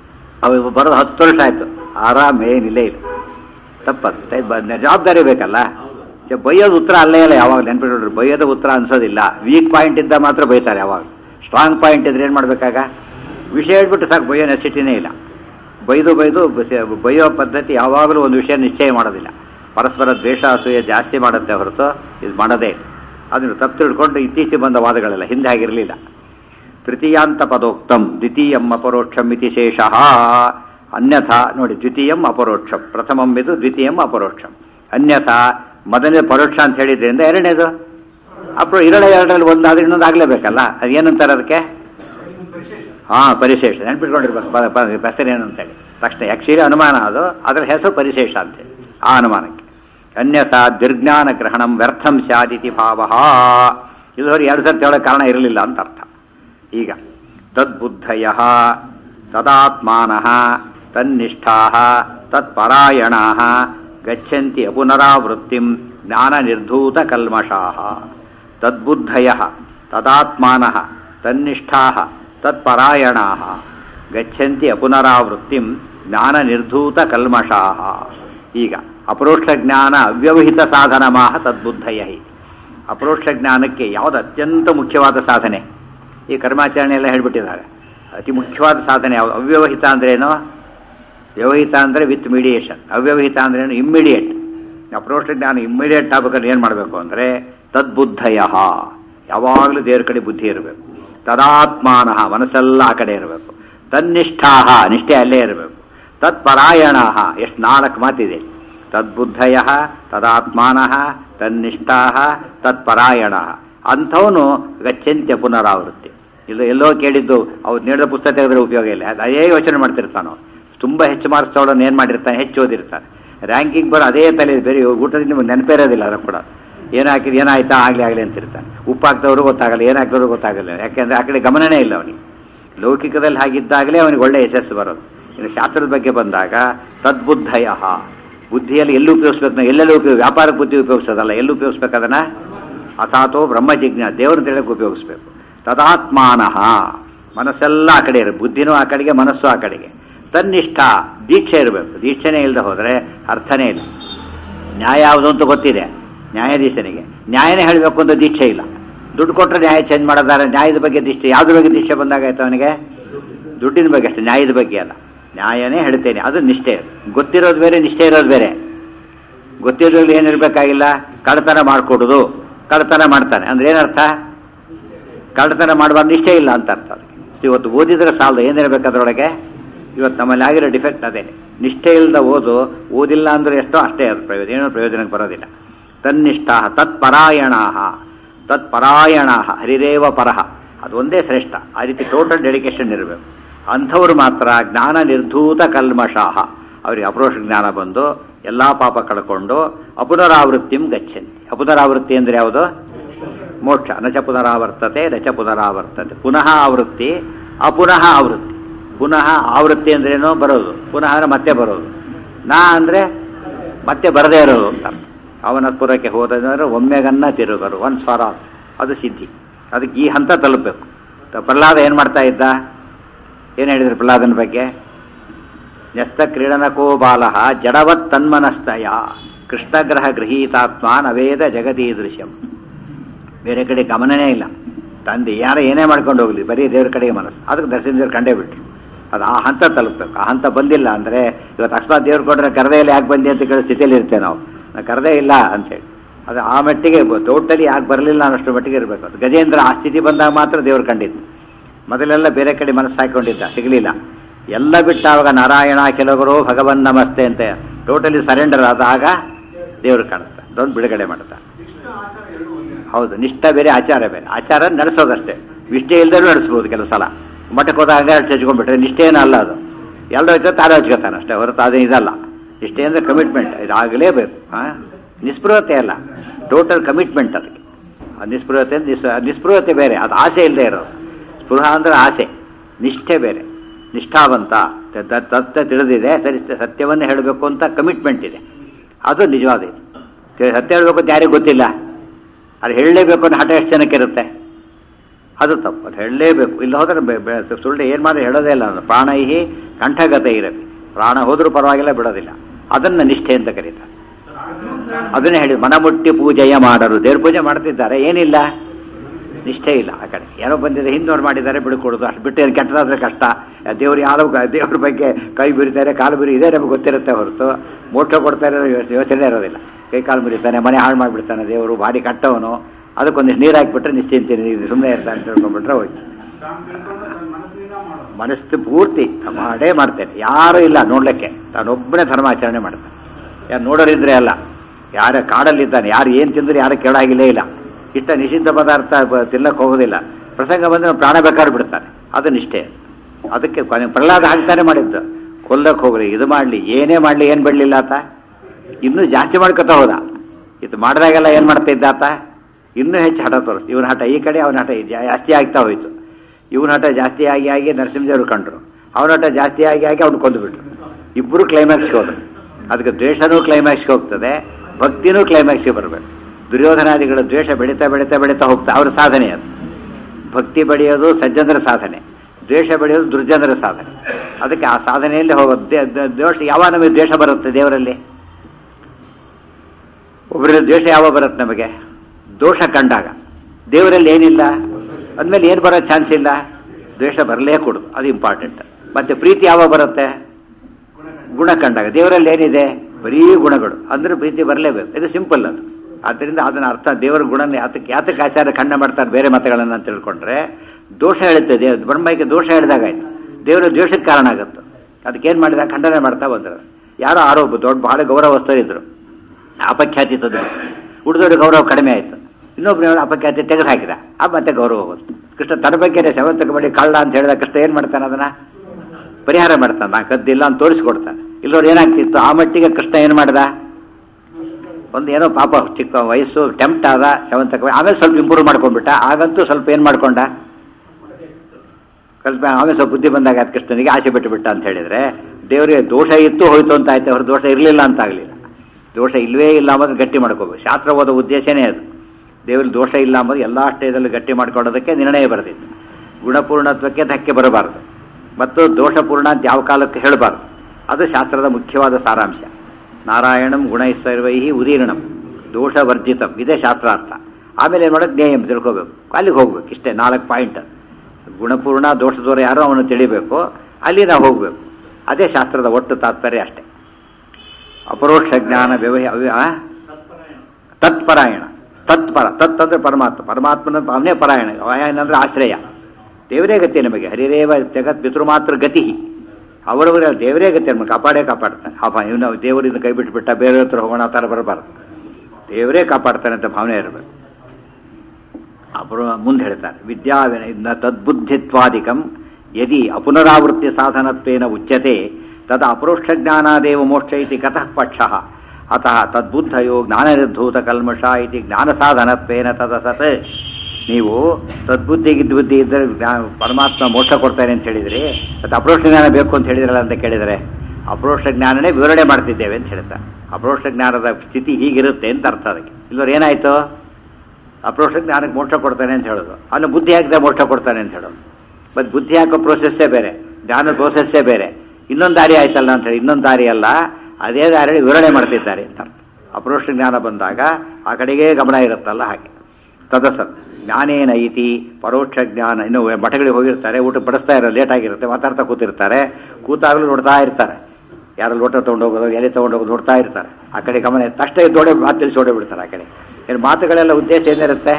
ಅವ ಬರೋದು ಹತ್ತು ವರ್ಷ ಆಯ್ತು ಆರಾಮ್ ಏನಿಲ್ಲೇ ಇಲ್ಲ ತಪ್ಪದು ತ- ಬ- ಜವಾಬ್ದಾರಿ ಬೇಕಲ್ಲ ಜ- ಬೈಯೋದು ಉತ್ತರ ಅಲ್ಲೇ ಇಲ್ಲ ಯಾವಾಗ ನೆನ್ಪಿಟ್ಕೊಂಡ್ರು ಬೈಯೋದು ಉತ್ತರ ಅನ್ಸೋದಿಲ್ಲ ವೀಕ್ ಪಾಯಿಂಟ್ ಇದ್ದ ಮಾತ್ರ ಬೈತಾರೆ ಯಾವಾಗ ಸ್ಟ್ರಾಂಗ್ ಪಾಯಿಂಟ್ ಇದ್ರೆ ಏನು ಮಾಡ್ಬೇಕಾಗ ವಿಷಯ ಹೇಳ್ಬಿಟ್ಟು ಸಾಕು ಬೈಯೋ ನೆಸಿಟಿನೇ ಇಲ್ಲ ಬೈದು ಬೈದು ಬಸ- ಬೈಯೋ ಪದ್ಧತಿ ಯಾವಾಗಲೂ ಒಂದು ವಿಷಯ ನಿಶ್ಚಯ ಮಾಡೋದಿಲ್ಲ ಪರಸ್ಪರ ದ್ವೇಷ ಅಸೂಯೆ ಜಾಸ್ತಿ ಮಾಡುತ್ತೆ ಹೊರತು ಇದು ಮಾಡೋದೇ ಇಲ್ಲ ಅದನ್ನು ತಪ್ಪು ತಿಳ್ಕೊಂಡು ಇತ್ತೀಚೆಗೆ ಬಂದ ವಾದಗಳೆಲ್ಲ ಹಿಂದೆ ಆಗಿರಲಿಲ್ಲ ತೃತೀಯಾಂತ ಪದೋಕ್ತಂ ದ್ವಿತೀಯಂ ಅಪರೋಕ್ಷಂ ಇತಿ ಶೇಷಃ ಅನ್ಯಥಾ ನೋಡಿ ದ್ವಿತೀಯಂ ಅಪರೋಕ್ಷಂ ಪ್ರಥಮಂ ಇದು ದ್ವಿತೀಯಂ ಅಪರೋಕ್ಷಂ ಅನ್ಯಥಾ ಮೊದಲನೇ ಪರೋಕ್ಷ ಅಂತ ಹೇಳಿದ್ರಿಂದ ಎರಡನೇದು ಅಪ್ರೋ ಇರಳ ಎರಡರಲ್ಲಿ ಒಂದಾದ್ರೆ ಇನ್ನೊಂದು ಆಗಲೇಬೇಕಲ್ಲ ಅದು ಏನಂತಾರೆ ಅದಕ್ಕೆ ಹಾ ಪರಿಶೇಷ ನೆನ್ಪಿಟ್ಕೊಂಡಿರ್ಬೇಕು ಪ- ಪ- ಹೆಸರು ಏನು ಅಂತೇಳಿ ತಕ್ಷಣ ಆ್ಯಕ್ಚುಲಿ ಅನುಮಾನ ಅದು ಅದರ ಹೆಸರು ಪರಿಶೇಷ ಅಂತೇಳಿ ಆ ಅನುಮಾನಕ್ಕೆ ಅನ್ಯಥಾ ದುರ್ಜ್ಞಾನ ಗ್ರಹಣಂ ವ್ಯರ್ಥಂ ಸ್ಯಾದಿತಿ ಭಾವ ಇದು ಎರಡು ಸರ್ತಿ ಹೇಳೋ ಕಾರಣ ಇರಲಿಲ್ಲ ಅಂತ ಅರ್ಥ ಈಗ ತದ್ಬುದ್ಧಯ ತದಾತ್ಮಾನ ತನ್ನಿಷ್ಠಾ ತತ್ಪರಾಯಣ ಗಚ್ಚಂತಿ ಅಪುನರಾವೃತ್ತಿಂ ಜ್ಞಾನ ನಿರ್ಧೂತ ಕಲ್ಮಷಾ ತದ್ಬುದ್ಧಯ ತದಾತ್ಮಾನ ತನ್ನಿಷ್ಠಾ ತತ್ಪರಾಯಣ ಗಚ್ಚಂತಿ ಅಪುನರಾವೃತ್ತಿಂ ಜ್ಞಾನ ನಿರ್ಧೂತ ಕಲ್ಮಷಾ ಈಗ ಅಪರೋಕ್ಷ ಜ್ಞಾನ ಅವ್ಯವಹಿತ ಸಾಧನಮಾಹ ತದ್ಬುದ್ಧಯ ಅಪರೋಕ್ಷ ಜ್ಞಾನಕ್ಕೆ ಯಾವುದು ಅತ್ಯಂತ ಮುಖ್ಯವಾದ ಸಾಧನೆ ಈ ಕರ್ಮಾಚರಣೆ ಎಲ್ಲ ಹೇಳ್ಬಿಟ್ಟಿದ್ದಾರೆ ಅತಿ ಮುಖ್ಯವಾದ ಸಾಧನೆ ಯಾವುದು ಅವ್ಯವಹಿತ ಅಂದ್ರೇನು ವ್ಯವಹಿತ ಅಂದರೆ ವಿತ್ ಮೀಡಿಯೇಷನ್ ಅವ್ಯವಹಿತ ಅಂದ್ರೇನು ಇಮ್ಮಿಡಿಯೇಟ್ ಅಪ್ರೋಕ್ಷ ಜ್ಞಾನ ಇಮ್ಮಿಡಿಯೇಟ್ ಆಗ್ಬೇಕಾದ್ರೆ ಏನು ಮಾಡಬೇಕು ಅಂದರೆ ತದ್ಬುದ್ಧಯ ಯಾವಾಗಲೂ ದೇವ್ರ ಕಡೆ ಬುದ್ಧಿ ಇರಬೇಕು ತದಾತ್ಮಾನ ಮನಸ್ಸೆಲ್ಲ ಆ ಕಡೆ ಇರಬೇಕು ತನ್ನಿಷ್ಠಾ ನಿಷ್ಠೆ ಅಲ್ಲೇ ಇರಬೇಕು ತತ್ಪರಾಯಣ ಎಷ್ಟು ನಾಲ್ಕು ಮಾತಿದೆ ತದ್ಬುದ್ಧಯ ತದಾತ್ಮಾನ ತನ್ನಿಷ್ಠಾ ತತ್ಪರಾಯಣ ಅಂಥವನು ಗಚ್ಚಂತ್ಯ ಪುನರಾವೃತ್ತಿ ಇದು ಎಲ್ಲೋ ಕೇಳಿದ್ದು ಅವ್ರು ನೀಡಿದ ಪುಸ್ತಕ ತೆಗೆದ್ರೆ ಉಪಯೋಗ ಇಲ್ಲ ಅದು ಅದೇ ಯೋಚನೆ ಮಾಡ್ತಿರ್ತಾನೋ ತುಂಬ ಹೆಚ್ಚು ಮಾರ್ಕ್ಸ್ ತಗೊಳ್ಳೋನು ಏನು ಮಾಡಿರ್ತಾನೆ ಹೆಚ್ಚು ಓದಿರ್ತಾನೆ ರ್ಯಾಂಕಿಂಗ್ ಬರೋ ಅದೇ ತಲೆ ಬೇರೆ ಊಟದಿಂದ ನಿಮ್ಗೆ ನೆನಪೇ ಇರೋದಿಲ್ಲ ಅದಕ್ಕೆ ಕೂಡ ಏನು ಹಾಕಿದ್ ಏನಾಯ್ತಾ ಆಗಲಿ ಆಗಲಿ ಅಂತಿರ್ತಾನೆ ಉಪ್ಪು ಹಾಕ್ದವರು ಗೊತ್ತಾಗಲ್ಲ ಏನು ಹಾಕಿದವರು ಗೊತ್ತಾಗಲ್ಲ ಯಾಕೆಂದ್ರೆ ಆ ಕಡೆ ಗಮನನೇ ಇಲ್ಲ ಅವನಿಗೆ ಲೌಕಿಕದಲ್ಲಿ ಹಾಗಿದ್ದಾಗಲೇ ಅವನಿಗೆ ಒಳ್ಳೆ ಯಶಸ್ಸು ಬರೋದು ಇನ್ನು ಶಾಸ್ತ್ರದ ಬಗ್ಗೆ ಬಂದಾಗ ತದ್ಬುದ್ಧಯ ಬುದ್ಧಿಯಲ್ಲಿ ಎಲ್ಲಿ ಉಪಯೋಗಿಸ್ಬೇಕು ನಾವು ಎಲ್ಲೆಲ್ಲಿ ಉಪಯೋಗ ವ್ಯಾಪಾರಕ್ಕೆ ಬುದ್ಧಿ ಉಪಯೋಗಿಸೋದಲ್ಲ ಎಲ್ಲಿ ಉಪಯೋಗಿಸ್ಬೇಕು ಅದನ್ನ ಅಥಾತೋ ಬ್ರಹ್ಮ ಜಿಜ್ಞಾ ದೇವರ ತಿಳಿಯಕ್ಕೆ ಉಪಯೋಗಿಸ್ಬೇಕು ತದಾತ್ಮಾನ ಮನಸ್ಸೆಲ್ಲ ಆ ಕಡೆ ಇರಬೇಕು ಬುದ್ಧಿನೂ ಆ ಕಡೆಗೆ ಮನಸ್ಸು ಆ ಕಡೆಗೆ ತನ್ನಿಷ್ಠ ದೀಕ್ಷೆ ಇರಬೇಕು ದೀಕ್ಷೆನೇ ಇಲ್ಲದೆ ಹೋದರೆ ಅರ್ಥನೇ ಇಲ್ಲ ನ್ಯಾಯ ಯಾವುದು ಅಂತ ಗೊತ್ತಿದೆ ನ್ಯಾಯಾಧೀಶನಿಗೆ ನ್ಯಾಯನೇ ಹೇಳಬೇಕು ಅಂತ ದೀಕ್ಷೆ ಇಲ್ಲ ದುಡ್ಡು ಕೊಟ್ಟರೆ ನ್ಯಾಯ ಚೇಂಜ್ ಮಾಡೋದಾರೆ ನ್ಯಾಯದ ಬಗ್ಗೆ ದೀಕ್ಷೆ ಯಾವ್ದ್ರ ಬಗ್ಗೆ ದೀಕ್ಷೆ ಬಂದಾಗಾಯ್ತು ಅವನಿಗೆ ದುಡ್ಡಿನ ಬಗ್ಗೆ ಅಷ್ಟೇ ನ್ಯಾಯದ ಬಗ್ಗೆ ಅಲ್ಲ ನ್ಯಾಯನೇ ಹೇಳ್ತೇನೆ ಅದು ನಿಷ್ಠೆ ಗೊತ್ತಿರೋದು ಬೇರೆ ನಿಷ್ಠೆ ಇರೋದು ಬೇರೆ ಗೊತ್ತಿರೋದ್ರಲ್ಲಿ ಏನಿರಬೇಕಾಗಿಲ್ಲ ಕಳ್ಳತನ ಮಾಡಿಕೊಡೋದು ಕಳ್ಳತನ ಮಾಡ್ತಾನೆ ಅಂದ್ರೆ ಏನರ್ಥ ಕಳ್ಳತನ ಮಾಡುವಾಗ ನಿಷ್ಠೆ ಇಲ್ಲ ಅಂತ ಅರ್ಥ ಅದಕ್ಕೆ ಇವತ್ತು ಓದಿದ್ರೆ ಸಾಲದು ಏನಿರಬೇಕು ಅದರೊಳಗೆ ಇವತ್ತು ನಮ್ಮಲ್ಲಿ ಆಗಿರೋ ಡಿಫೆಕ್ಟ್ ಅದೇ ನಿಷ್ಠೆ ಇಲ್ಲದ ಓದು ಓದಿಲ್ಲ ಅಂದ್ರೆ ಎಷ್ಟೋ ಅಷ್ಟೇ ಅದು ಪ್ರಯೋಜನ ಏನೋ ಪ್ರಯೋಜನಕ್ಕೆ ಬರೋದಿಲ್ಲ ತನ್ನಿಷ್ಠ ತತ್ಪರಾಯಣ ತತ್ಪರಾಯಣ ಹರಿರೇವ ಪರಹ ಅದು ಒಂದೇ ಶ್ರೇಷ್ಠ ಆ ರೀತಿ ಟೋಟಲ್ ಡೆಡಿಕೇಶನ್ ಇರಬೇಕು ಅಂಥವ್ರು ಮಾತ್ರ ಜ್ಞಾನ ನಿರ್ಧೂತ ಕಲ್ಮಷಾಹ ಅವರಿಗೆ ಅಪರೋಷ ಜ್ಞಾನ ಬಂದು ಎಲ್ಲ ಪಾಪ ಕಳ್ಕೊಂಡು ಅಪುನರಾವೃತ್ತಿಂ ಗಚ್ಚಂತಿ ಅಪುನರಾವೃತ್ತಿ ಅಂದರೆ ಯಾವುದು ಮೋಕ್ಷ ನಚ ಪುನರಾವರ್ತತೆ ನಚ ಪುನರಾವರ್ತತೆ ಪುನಃ ಆವೃತ್ತಿ ಅಪುನಃ ಆವೃತ್ತಿ ಪುನಃ ಆವೃತ್ತಿ ಅಂದ್ರೇನೋ ಬರೋದು ಪುನಃ ಅಂದ್ರೆ ಮತ್ತೆ ಬರೋದು ನಾ ಅಂದರೆ ಮತ್ತೆ ಬರದೇ ಇರೋದು ಅಂತ ಅವನ ಪುರಕ್ಕೆ ಹೋದಂದ್ರೆ ಒಮ್ಮೆಗನ್ನ ತಿರುಗರು ಒನ್ ಸ್ವರ ಅದು ಸಿದ್ಧಿ ಅದಕ್ಕೆ ಈ ಹಂತ ತಲುಪಬೇಕು ತ- ಪ್ರಹ್ಲಾದ ಏನು ಮಾಡ್ತಾ ಇದ್ದ ಏನು ಹೇಳಿದ್ರು ಪ್ರಹ್ಲಾದನ ಬಗ್ಗೆ ನ್ಯಸ್ತ ಕ್ರೀಡನಕೋ ಬಾಲಃ ಜಡವತ್ ತನ್ಮನಸ್ತಯ ಕೃಷ್ಣಗ್ರಹ ಗೃಹೀತಾತ್ಮ ನವೇದ ಜಗದೀದೃಶ್ಯಂ ಬೇರೆ ಕಡೆ ಗಮನನೇ ಇಲ್ಲ ತಂದೆ ಯಾರ ಏನೇ ಮಾಡ್ಕೊಂಡು ಹೋಗ್ಲಿ ಬರೀ ದೇವ್ರ ಕಡೆಗೆ ಮನಸ್ಸು ಅದಕ್ಕೆ ದರ್ಶನದೇವ್ರು ಕಂಡೇ ಬಿಟ್ರು ಅದು ಆ ಹಂತ ತಲುಪಬೇಕು ಆ ಹಂತ ಬಂದಿಲ್ಲ ಅಂದರೆ ಇವತ್ತು ಅಕಸ್ಮಾತ್ ದೇವ್ರು ಕೊಟ್ಟರೆ ಕರದೇ ಇಲ್ಲ ಯಾಕೆ ಬಂದಿ ಅಂತ ಕೇಳೋ ಸ್ಥಿತಿಯಲ್ಲಿ ಇರ್ತೇವೆ ನಾವು ನಾ ಕರದೇ ಇಲ್ಲ ಅಂತೇಳಿ ಅದು ಆ ಮಟ್ಟಿಗೆ ಟೋಟಲಿ ಯಾಕೆ ಬರಲಿಲ್ಲ ಅನ್ನೋಷ್ಟು ಮಟ್ಟಿಗೆ ಇರಬೇಕು ಅದು ಗಜೇಂದ್ರ ಆ ಸ್ಥಿತಿ ಬಂದಾಗ ಮಾತ್ರ ದೇವ್ರು ಕಂಡಿದ್ದು ಮೊದಲೆಲ್ಲ ಬೇರೆ ಕಡೆ ಮನಸ್ಸು ಹಾಕೊಂಡಿದ್ದ ಸಿಗಲಿಲ್ಲ ಎಲ್ಲ ಬಿಟ್ಟಾವಾಗ ನಾರಾಯಣ ಕೆಲವರು ಭಗವನ್ ನಮಸ್ತೆ ಅಂತ ಟೋಟಲಿ ಸರೆಂಡರ್ ಆದಾಗ ದೇವ್ರು ಕಾಣಿಸ್ತಾರೆ ದೊಡ್ಡ ಬಿಡುಗಡೆ ಮಾಡ್ತಾರೆ ಹೌದು ನಿಷ್ಠ ಬೇರೆ ಆಚಾರ ಬೇರೆ ಆಚಾರ ನಡೆಸೋದಷ್ಟೇ ನಿಷ್ಠೆ ಇಲ್ದರೂ ನಡೆಸ್ಬೋದು ಕೆಲವು ಸಲ ಮಠಕ್ಕೆ ಹೋದಾಗ ಹಂಗೆ ಹಚ್ಕೊಂಡ್ಬಿಟ್ರೆ ನಿಷ್ಠೆ ಏನೂ ಅಲ್ಲ ಅದು ಎಲ್ಲರೂ ಹಚ್ಚೋ ತಾನೇ ಹಚ್ಕೋತಾನೆ ಅಷ್ಟೇ ಹೊರತು ಅದೇ ಇದಲ್ಲ ನಿಷ್ಠೆ ಅಂದರೆ ಕಮಿಟ್ಮೆಂಟ್ ಇದಾಗಲೇಬೇಕು ಹಾಂ ನಿಸ್ಪೃಹತೆ ಅಲ್ಲ ಟೋಟಲ್ ಕಮಿಟ್ಮೆಂಟ್ ಅದಕ್ಕೆ ಆ ನಿಸ್ಪೃಹತೆ ನಿಸ್ ನಿಸ್ಪೃಹತೆ ಬೇರೆ ಅದು ಆಸೆ ಇಲ್ಲದೆ ಇರೋದು ಸ್ಪೃಹ ಅಂದರೆ ಆಸೆ ನಿಷ್ಠೆ ಬೇರೆ ನಿಷ್ಠಾವಂತ ತ- ತ- ತತ್ವ ತಿಳಿದಿದೆ ಸರಿ ಸತ್ಯವನ್ನು ಹೇಳಬೇಕು ಅಂತ ಕಮಿಟ್ಮೆಂಟ್ ಇದೆ ಅದು ನಿಜವಾದ ಇದು ತೆ- ಸತ್ಯ ಹೇಳಬೇಕು ಅಂತ ಯಾರಿಗೂ ಗೊತ್ತಿಲ್ಲ ಅದು ಹೇಳಲೇಬೇಕು ಅನ್ನೋ ಹಠ ಎಷ್ಟು ಜನಕ್ಕೆ ಇರುತ್ತೆ ಅದು ತಪ್ಪು ಅದು ಹೇಳಲೇಬೇಕು ಇಲ್ಲ ಹೋದ್ರೆ ಬೆ- ಬೆ- ಸುಳ್ಳು ಏನು ಮಾಡಿ ಹೇಳೋದೇ ಇಲ್ಲ ಅದು ಪ್ರಾಣೈಹಿ ಕಂಠಗತ ಇರಲಿ ಪ್ರಾಣ ಹೋದ್ರೂ ಪರವಾಗಿಲ್ಲ ಬಿಡೋದಿಲ್ಲ ಅದನ್ನು ನಿಷ್ಠೆ ಅಂತ ಕರೀತಾರೆ ಅದನ್ನೇ ಹೇಳಿ ಮನಮುಟ್ಟಿ ಪೂಜೆಯ ಮಾಡರು ದೇವ್ರ ಪೂಜೆ ಮಾಡ್ತಿದ್ದಾರೆ ಏನಿಲ್ಲ ನಿಷ್ಠೆ ಇಲ್ಲ ಆ ಕಡೆ ಏನೋ ಬಂದಿದೆ ಹಿಂದೋರು ಮಾಡಿದ್ದಾರೆ ಬಿಡ್ಕೊಡೋದು ಅಷ್ಟು ಬಿಟ್ಟು ಏನು ಕೆಟ್ಟದಾದ್ರೆ ಕಷ್ಟ ದೇವ್ರು ಯಾವ ದೇವ್ರ ಬಗ್ಗೆ ಕೈ ಬಿರಿತಾರೆ ಕಾಲು ಬಿರಿ ಇದೇ ನಮಗೆ ಗೊತ್ತಿರುತ್ತೆ ಹೊರತು ಮೋಕ್ಷ ಕೊಡ್ತಾರೆ ಯೋಚನೆ ಇರೋದಿಲ್ಲ ಕೈ ಕಾಲು ಮುರಿತಾನೆ ಮನೆ ಹಾಳು ಮಾಡಿಬಿಡ್ತಾನೆ ದೇವರು ಬಾಡಿ ಕಟ್ಟವನು ಅದಕ್ಕೊಂದಿಷ್ಟು ನೀರು ಹಾಕಿಬಿಟ್ರೆ ನಿಶ್ಚಿಂತೆ ಸುಮ್ಮನೆ ಇರ್ತಾನೆ ಅಂತ ತಿಳ್ಕೊಂಡ್ಬಿಟ್ರೆ ಹೋಯ್ತು ಮನಸ್ಸು ಪೂರ್ತಿ ಮಾಡೇ ಮಾಡ್ತೇನೆ ಯಾರೂ ಇಲ್ಲ ನೋಡ್ಲಿಕ್ಕೆ ತಾನೊಬ್ಬನೇ ಧರ್ಮಾಚರಣೆ ಮಾಡ್ತಾನೆ ಯಾರು ನೋಡೋರಿದ್ರೆ ಅಲ್ಲ ಯಾರ ಕಾಡಲ್ಲಿದ್ದಾನೆ ಯಾರು ಏನು ತಿಂದ್ರೆ ಯಾರು ಕೇಳಾಗಿಲ್ಲೇ ಇಲ್ಲ ಇಷ್ಟ ನಿಷಿದ್ಧ ಪದಾರ್ಥ ಬ- ತಿನ್ನಕ್ಕೆ ಹೋಗೋದಿಲ್ಲ ಪ್ರಸಂಗ ಬಂದ್ರೆ ಅವ್ನು ಪ್ರಾಣ ಬೇಕಾದ್ರೆ ಬಿಡ್ತಾನೆ ಅದು ನಿಷ್ಠೆ ಅದಕ್ಕೆ ಕೊನೆ ಪ್ರಹ್ಲಾದ ಹಾಕ್ತಾನೆ ಮಾಡಿದ್ದು ಕೊಲ್ಲಕ್ಕೆ ಹೋಗ್ರಿ ಇದು ಮಾಡಲಿ ಏನೇ ಮಾಡಲಿ ಏನು ಬಿಡಲಿಲ್ಲ ಆತ ಇನ್ನೂ ಜಾಸ್ತಿ ಮಾಡ್ಕೊತಾ ಹೋದ ಇದು ಮಾಡಿದಾಗೆಲ್ಲ ಏನು ಮಾಡ್ತಾ ಇದ್ದ ಆತ ಇನ್ನೂ ಹೆಚ್ಚು ಹಠ ತೋರಿಸ್ತು ಇವನ ಹಠ ಈ ಕಡೆ ಅವನ ಹಠ ಈ ಜಾ- ಜಾಸ್ತಿ ಆಗ್ತಾ ಹೋಯ್ತು ಇವನ ಹಠ ಜಾಸ್ತಿ ಆಗಿ ಆಗಿ ನರಸಿಂಹದೇವರು ಕಂಡ್ರು ಅವನ ಹಠ ಜಾಸ್ತಿ ಆಗಿ ಆಗಿ ಅವ್ನು ಕೊಂದುಬಿಟ್ರು ಇಬ್ಬರು ಕ್ಲೈಮ್ಯಾಕ್ಸ್ಗೆ ಹೋದ್ರು ಅದಕ್ಕೆ ದ್ವೇಷನೂ ಕ್ಲೈಮ್ಯಾಕ್ಸ್ಗೆ ಹೋಗ್ತದೆ ಭಕ್ತಿನೂ ಕ್ಲೈಮ್ಯಾಕ್ಸ್ಗೆ ಬರಬೇಕು ದುರ್ಯೋಧನಾದಿಗಳ ದ್ವೇಷ ಬೆಳೀತಾ ಬೆಳೀತಾ ಬೆಳೀತಾ ಹೋಗ್ತಾ ಅವ್ರ ಸಾಧನೆ ಅದು ಭಕ್ತಿ ಬೆಳೆಯೋದು ಸಜ್ಜನರ ಸಾಧನೆ ದ್ವೇಷ ಬೆಳೆಯೋದು ದುರ್ಜನರ ಸಾಧನೆ ಅದಕ್ಕೆ ಆ ಸಾಧನೆಯಲ್ಲಿ ಹೋಗೋದು ದೇ- ದೇ- ದ್ವೇಷ ಯಾವಾಗ ನಮಗೆ ದ್ವೇಷ ಬರುತ್ತೆ ದೇವರಲ್ಲಿ ಒಬ್ಬರಲ್ಲಿ ದ್ವೇಷ ಯಾವಾಗ ಬರುತ್ತೆ ನಮಗೆ ದೋಷ ಕಂಡಾಗ ದೇವರಲ್ಲಿ ಏನಿಲ್ಲ ಅಂದಮೇಲೆ ಏನು ಬರೋ ಚಾನ್ಸ್ ಇಲ್ಲ ದ್ವೇಷ ಬರಲೇ ಕೊಡುದು ಅದು ಇಂಪಾರ್ಟೆಂಟ್ ಮತ್ತೆ ಪ್ರೀತಿ ಯಾವಾಗ ಬರುತ್ತೆ ಗುಣ ಕಂಡಾಗ ದೇವರಲ್ಲಿ ಏನಿದೆ ಬರೀ ಗುಣಗಳು ಅಂದ್ರೆ ಪ್ರೀತಿ ಬರಲೇಬೇಕು ಇದು ಸಿಂಪಲ್ ಅದು ಆದ್ದರಿಂದ ಅದನ್ನ ಅರ್ಥ ದೇವರ ಗುಣನ ಯಾತಕ್ಕೆ ಯಾತಕ್ಕೆ ಆಚಾರ ಖಂಡ ಮಾಡ್ತಾರೆ ಬೇರೆ ಮತಗಳನ್ನ ಅಂತ ತಿಳ್ಕೊಂಡ್ರೆ ದೋಷ ಹೇಳುತ್ತೆ ದೇವ ಬ್ರಹ್ಮಕ್ಕೆ ದೋಷ ಹೇಳಿದಾಗ ಆಯ್ತು ದೇವರ ದ್ವೇಷಕ್ಕೆ ಕಾರಣ ಆಗುತ್ತೆ ಅದಕ್ಕೇನು ಮಾಡಿದ ಖಂಡನೆ ಮಾಡ್ತಾ ಬಂದರು ಯಾರೋ ಆರೋಪ ದೊಡ್ಡ ಬಹಳ ಗೌರವಸ್ಥರಿದ್ರು ಅಪಖ್ಯಾತಿ ತಂದು ಉಳಿದೋಡಿ ಗೌರವ ಕಡಿಮೆ ಆಯಿತು ಇನ್ನೊಬ್ಬನ ಅಪಖ್ಯಾತಿ ತೆಗೆದು ಹಾಕಿದ ಆ ಮತ್ತೆ ಗೌರವ ಹೋಗುತ್ತೆ ಕೃಷ್ಣ ತನ್ನ ಬಗ್ಗೆ ಸೆವೆಂತಕ್ಕೆ ಬಳಿ ಕಳ್ಳ ಅಂತ ಹೇಳಿದ ಕೃಷ್ಣ ಏನು ಮಾಡ್ತಾನೆ ಅದನ್ನ ಪರಿಹಾರ ಮಾಡ್ತಾನೆ ನಾ ಕದ್ದಿಲ್ಲ ಅಂತ ತೋರಿಸ್ಕೊಡ್ತಾನೆ ಇಲ್ಲವ್ರು ಏನಾಗ್ತಿತ್ತು ಆ ಮಟ್ಟಿಗೆ ಕೃಷ್ಣ ಏನು ಮಾಡ್ದ ಒಂದು ಏನೋ ಪಾಪ ಚಿಕ್ಕ ವಯಸ್ಸು ಟೆಂಪ್ಟ್ ಆದ ಸೆವೆಂತಕ್ಕೆ ಆಮೇಲೆ ಸ್ವಲ್ಪ ಇಂಪ್ರೂವ್ ಮಾಡ್ಕೊಂಡ್ಬಿಟ್ಟ ಆಗಂತೂ ಸ್ವಲ್ಪ ಏನು ಮಾಡ್ಕೊಂಡ ಸ್ವಲ್ಪ ಆಮೇಲೆ ಸ್ವಲ್ಪ ಬುದ್ಧಿ ಬಂದಾಗ ಅದು ಕೃಷ್ಣನಿಗೆ ಆಸೆ ಬಿಟ್ಟು ಬಿಟ್ಟ ಅಂತ ಹೇಳಿದ್ರೆ ದೇವರಿಗೆ ದೋಷ ಇತ್ತು ಹೋಯ್ತು ಅಂತ ಆಯ್ತು ಅವ್ರ ದೋಷ ಇರಲಿಲ್ಲ ಅಂತ ಆಗಲಿಲ್ಲ ದೋಷ ಇಲ್ಲವೇ ಇಲ್ಲ ಅನ್ನೋದು ಗಟ್ಟಿ ಮಾಡ್ಕೋಬೇಕು ಶಾಸ್ತ್ರ ಓದೋ ಉದ್ದೇಶನೇ ಅದು ದೇವರಿಗೆ ದೋಷ ಇಲ್ಲ ಅಂಬೋದು ಎಲ್ಲ ಸ್ಟೇಜಲ್ಲಿ ಗಟ್ಟಿ ಮಾಡ್ಕೊಳ್ಳೋದಕ್ಕೆ ನಿರ್ಣಯ ಬರೆದಿತ್ತು ಗುಣಪೂರ್ಣತ್ವಕ್ಕೆ ಧಕ್ಕೆ ಬರಬಾರದು ಮತ್ತು ದೋಷಪೂರ್ಣ ಅಂತ ಯಾವ ಕಾಲಕ್ಕೆ ಹೇಳಬಾರ್ದು ಅದು ಶಾಸ್ತ್ರದ ಮುಖ್ಯವಾದ ಸಾರಾಂಶ ನಾರಾಯಣಂ ಗುಣೈಸರ್ವೈಹಿ ಉದೀರ್ಣಂ ದೋಷವರ್ಜಿತಂ ಇದೇ ಶಾಸ್ತ್ರಾರ್ಥ ಆಮೇಲೆ ಏನು ಮಾಡೋದು ಜ್ಞೇಯಂ ತಿಳ್ಕೋಬೇಕು ಅಲ್ಲಿಗೆ ಹೋಗ್ಬೇಕು ಇಷ್ಟೇ ನಾಲ್ಕು ಪಾಯಿಂಟ್ ಗುಣಪೂರ್ಣ ದೋಷದೋರ ಯಾರೋ ಅವನು ತಿಳಿಬೇಕು ಅಲ್ಲಿ ನಾವು ಹೋಗಬೇಕು ಅದೇ ಶಾಸ್ತ್ರದ ಒಟ್ಟು ತಾತ್ಪರ್ಯ ಅಷ್ಟೇ ಅಪರೋಕ್ಷ ಜ್ಞಾನ ವ್ಯವಹ ಅವ್ಯ- ತತ್ಪರಾಯಣ ತತ್ ಪರ ತತ್ ಅಂದ್ರೆ ಪರಮಾತ್ಮ ಪರಮಾತ್ಮನ ಅವನೇ ಪರಾಯಣ ಅಯನ ಅಂದ್ರೆ ಆಶ್ರಯ ದೇವರೇ ಗತಿ ನಮಗೆ ಹರಿರೇವ ಜಗತ್ ಪಿತೃ ಮಾತ್ರ ಗತಿ ಅವರವರ ದೇವರೇ ಗತಿ ನಮಗೆ ಕಾಪಾಡೇ ಕಾಪಾಡ್ತಾನೆ ಅಪ್ಪ ಇವನು ದೇವರಿಂದ ಕೈ ಬಿಟ್ಬಿಟ್ಟ ಬೇರೆ ಹತ್ರ ಹೋಗೋಣ ಆ ಥರ ಬರಬಾರ್ದು ದೇವರೇ ಕಾಪಾಡ್ತಾನೆ ಅಂತ ಭಾವನೆ ಇರಬೇಕು ಅಪರ ಮುಂದೆ ಹೇಳ್ತಾರೆ ವಿದ್ಯಾವಿನ ತದ್ಬುದ್ಧಿತ್ವಾದಿಕಂ ಯದಿ ಅಪುನರಾವೃತ್ತಿ ಸಾಧನತ್ವೇನ ಉಚ್ಯತೆ ತದ ಅಪರೋಕ್ಷ ಜ್ಞಾನಾದೇವ ಮೋಕ್ಷ ಇತಿ ಕತಃ ಪಕ್ಷ ಅತಃ ತದ್ಬುದ್ಧಯೋ ಜ್ಞಾನನಿರ್ಧೂತ ಕಲ್ಮಷ ಇತಿ ಜ್ಞಾನ ಸಾಧನತ್ವೇನ ತದ ಸತ್ ನೀವು ತದ್ಬುದ್ಧಿಗಿದ್ದ ಬುದ್ಧಿ ಇದ್ದರೆ ಜ್ಞಾ- ಪರಮಾತ್ಮ ಮೋಕ್ಷ ಕೊಡ್ತಾನೆ ಅಂತ ಹೇಳಿದ್ರಿ ಮತ್ತು ಅಪರೋಕ್ಷ ಜ್ಞಾನ ಬೇಕು ಅಂತ ಹೇಳಿದ್ರಲ್ಲ ಅಂತ ಕೇಳಿದರೆ ಅಪರೋಕ್ಷ ಜ್ಞಾನನೇ ವಿವರಣೆ ಮಾಡ್ತಿದ್ದೇವೆ ಅಂತ ಹೇಳ್ತಾರೆ ಅಪರೋಕ್ಷ ಜ್ಞಾನದ ಸ್ಥಿತಿ ಹೀಗಿರುತ್ತೆ ಅಂತ ಅರ್ಥ ಅದಕ್ಕೆ ಇಲ್ಲವ್ರು ಏನಾಯಿತು ಅಪರೋಕ್ಷ ಜ್ಞಾನಕ್ಕೆ ಮೋಕ್ಷ ಕೊಡ್ತಾನೆ ಅಂತ ಹೇಳೋದು ಅವನು ಬುದ್ಧಿ ಹಾಕಿದ್ರೆ ಮೋಕ್ಷ ಕೊಡ್ತಾನೆ ಅಂತ ಹೇಳೋದು ಮತ್ತು ಬುದ್ಧಿ ಹಾಕೋ ಪ್ರೋಸೆಸ್ಸೇ ಬೇರೆ ಜ್ಞಾನದ ಪ್ರೋಸೆಸ್ಸೇ ಬೇರೆ ಇನ್ನೊಂದು ದಾರಿ ಆಯ್ತಲ್ಲ ಅಂತ ಹೇಳಿ ಇನ್ನೊಂದು ದಾರಿ ಅಲ್ಲ ಅದೇ ದಾರಿಯಲ್ಲಿ ವಿವರಣೆ ಮಾಡ್ತಿದ್ದಾರೆ ಅಂತ ಅರ್ಥ ಅಪರೋಕ್ಷ ಜ್ಞಾನ ಬಂದಾಗ ಆ ಕಡೆಗೆ ಗಮನ ಇರುತ್ತಲ್ಲ ಹಾಗೆ ತದಸತ್ ಜ್ಞಾನೇನ ಇತಿ ಪರೋಕ್ಷ ಜ್ಞಾನ ಇನ್ನು ಮಠಗಳಿಗೆ ಹೋಗಿರ್ತಾರೆ ಊಟ ಬಡಿಸ್ತಾ ಇರೋ ಲೇಟ್ ಆಗಿರುತ್ತೆ ಮಾತಾಡ್ತಾ ಕೂತಿರ್ತಾರೆ ಕೂತಾಗಲೂ ನೋಡ್ತಾ ಇರ್ತಾರೆ ಯಾರು ಲೋಟ ತೊಗೊಂಡೋಗೋದು ಎಲೆ ತೊಗೊಂಡೋಗೋದು ನೋಡ್ತಾ ಇರ್ತಾರೆ ಆ ಕಡೆ ಗಮನ ತಷ್ಟೇ ದೊಡ್ಡ ಮಾತು ತಿಳಿಸಿ ಓಡೇ ಬಿಡ್ತಾರೆ ಆ ಕಡೆ ಏನು ಮಾತುಗಳೆಲ್ಲ ಉದ್ದೇಶ ಏನಿರುತ್ತೆ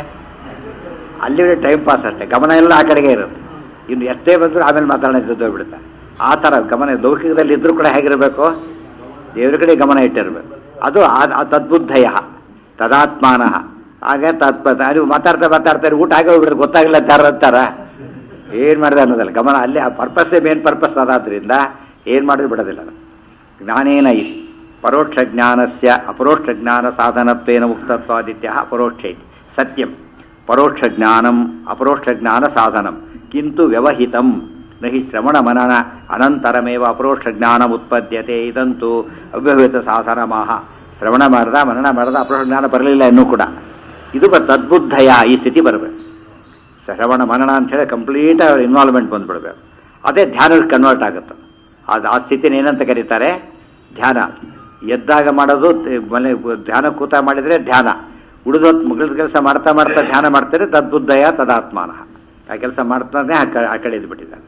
ಅಲ್ಲಿ ಟೈಮ್ ಪಾಸ್ ಅಷ್ಟೇ ಗಮನ ಎಲ್ಲ ಆ ಕಡೆಗೆ ಇರುತ್ತೆ ಇನ್ನು ಎಷ್ಟೇ ಬಂದರೂ ಆಮೇಲೆ ಮಾತಾಡೋದು ಬಿಡುತ್ತೆ ಆ ಥರ ಗಮನ ಲೌಕಿಕದಲ್ಲಿ ಇದ್ರೂ ಕೂಡ ಹೇಗಿರಬೇಕು ದೇವರ ಕಡೆ ಗಮನ ಇಟ್ಟಿರಬೇಕು ಅದು ಆ- ಆ ತದ್ಬುದ್ಧಯ ತದಾತ್ಮಾನ ಆಗ ತತ್ಪ ನೀವು ಮಾತಾಡ್ತಾ ಮಾತಾಡ್ತಾರೆ ಊಟ ಆಗೇ ಹೋಗ್ಬಿಡ್ರೆ ಗೊತ್ತಾಗಿಲ್ಲ ಅಂತ ಯಾರು ಅಂತಾರ ಏನು ಮಾಡಿದೆ ಅನ್ನೋದಲ್ಲ ಗಮನ ಅಲ್ಲಿ ಆ ಪರ್ಪಸ್ಸೇ ಮೇನ್ ಪರ್ಪಸ್ ಅದಾದ್ರಿಂದ ಏನು ಮಾಡಿದ್ರು ಬಿಡೋದಿಲ್ಲ ಅದು. ಜ್ಞಾನೇನ ಇತಿ ಪರೋಕ್ಷ ಜ್ಞಾನಸ್ಯ ಅಪರೋಕ್ಷ ಜ್ಞಾನ ಸಾಧನತ್ವೇನ ಮುಕ್ತತ್ವಾದಿತ್ಯ ಅಪರೋಕ್ಷ ಇತಿ ಸತ್ಯಂ ಪರೋಕ್ಷ ಜ್ಞಾನಂ ಅಪರೋಕ್ಷ ಜ್ಞಾನ ಸಾಧನಂ ಕಿಂತು ವ್ಯವಹಿತಂ ನ ಹಿ ಶ್ರವಣ ಮನನ ಅನಂತರಮೇವ ಅಪರೋಕ್ಷ ಜ್ಞಾನ ಉತ್ಪದ್ಯತೆ ಇದಂತೂ ಅವ್ಯವಹಿತ ಸಾಧನಮಾಹ ಶ್ರವಣ ಮಾಡ್ದ ಮನನ ಮಾಡ್ದ ಅಪರೋಕ್ಷ ಜ್ಞಾನ ಬರಲಿಲ್ಲ ಇನ್ನೂ ಕೂಡ ಇದು ಬ ತದ್ಬುದ್ಧಯ ಈ ಸ್ಥಿತಿ ಬರಬೇಕು ಶ್ರವಣ ಮನನ ಅಂತ ಹೇಳಿ ಕಂಪ್ಲೀಟ್ ಅವ್ರ ಇನ್ವಾಲ್ವ್ಮೆಂಟ್ ಬಂದ್ಬಿಡ್ಬೇಕು ಅದೇ ಧ್ಯಾನಕ್ಕೆ ಕನ್ವರ್ಟ್ ಆಗುತ್ತೆ ಅದು ಆ ಸ್ಥಿತಿನ ಏನಂತ ಕರೀತಾರೆ ಧ್ಯಾನ ಎದ್ದಾಗ ಮಾಡೋದು ತೆ- ಮನೆ ಧ್ಯಾನ ಕೂತ ಮಾಡಿದರೆ ಧ್ಯಾನ ಉಳಿದೊತ್ತು ಮುಗಿದ ಕೆಲಸ ಮಾಡ್ತಾ ಮಾಡ್ತಾ ಧ್ಯಾನ ಮಾಡ್ತಾರೆ ತದ್ಬುದ್ಧಯ ತದಾತ್ಮಾನ ಆ ಕೆಲಸ ಮಾಡ್ತಾನೆ ಆ ಕ- ಆ ಕಡೆ ಇದ್ಬಿಟ್ಟಿದ್ದಾನೆ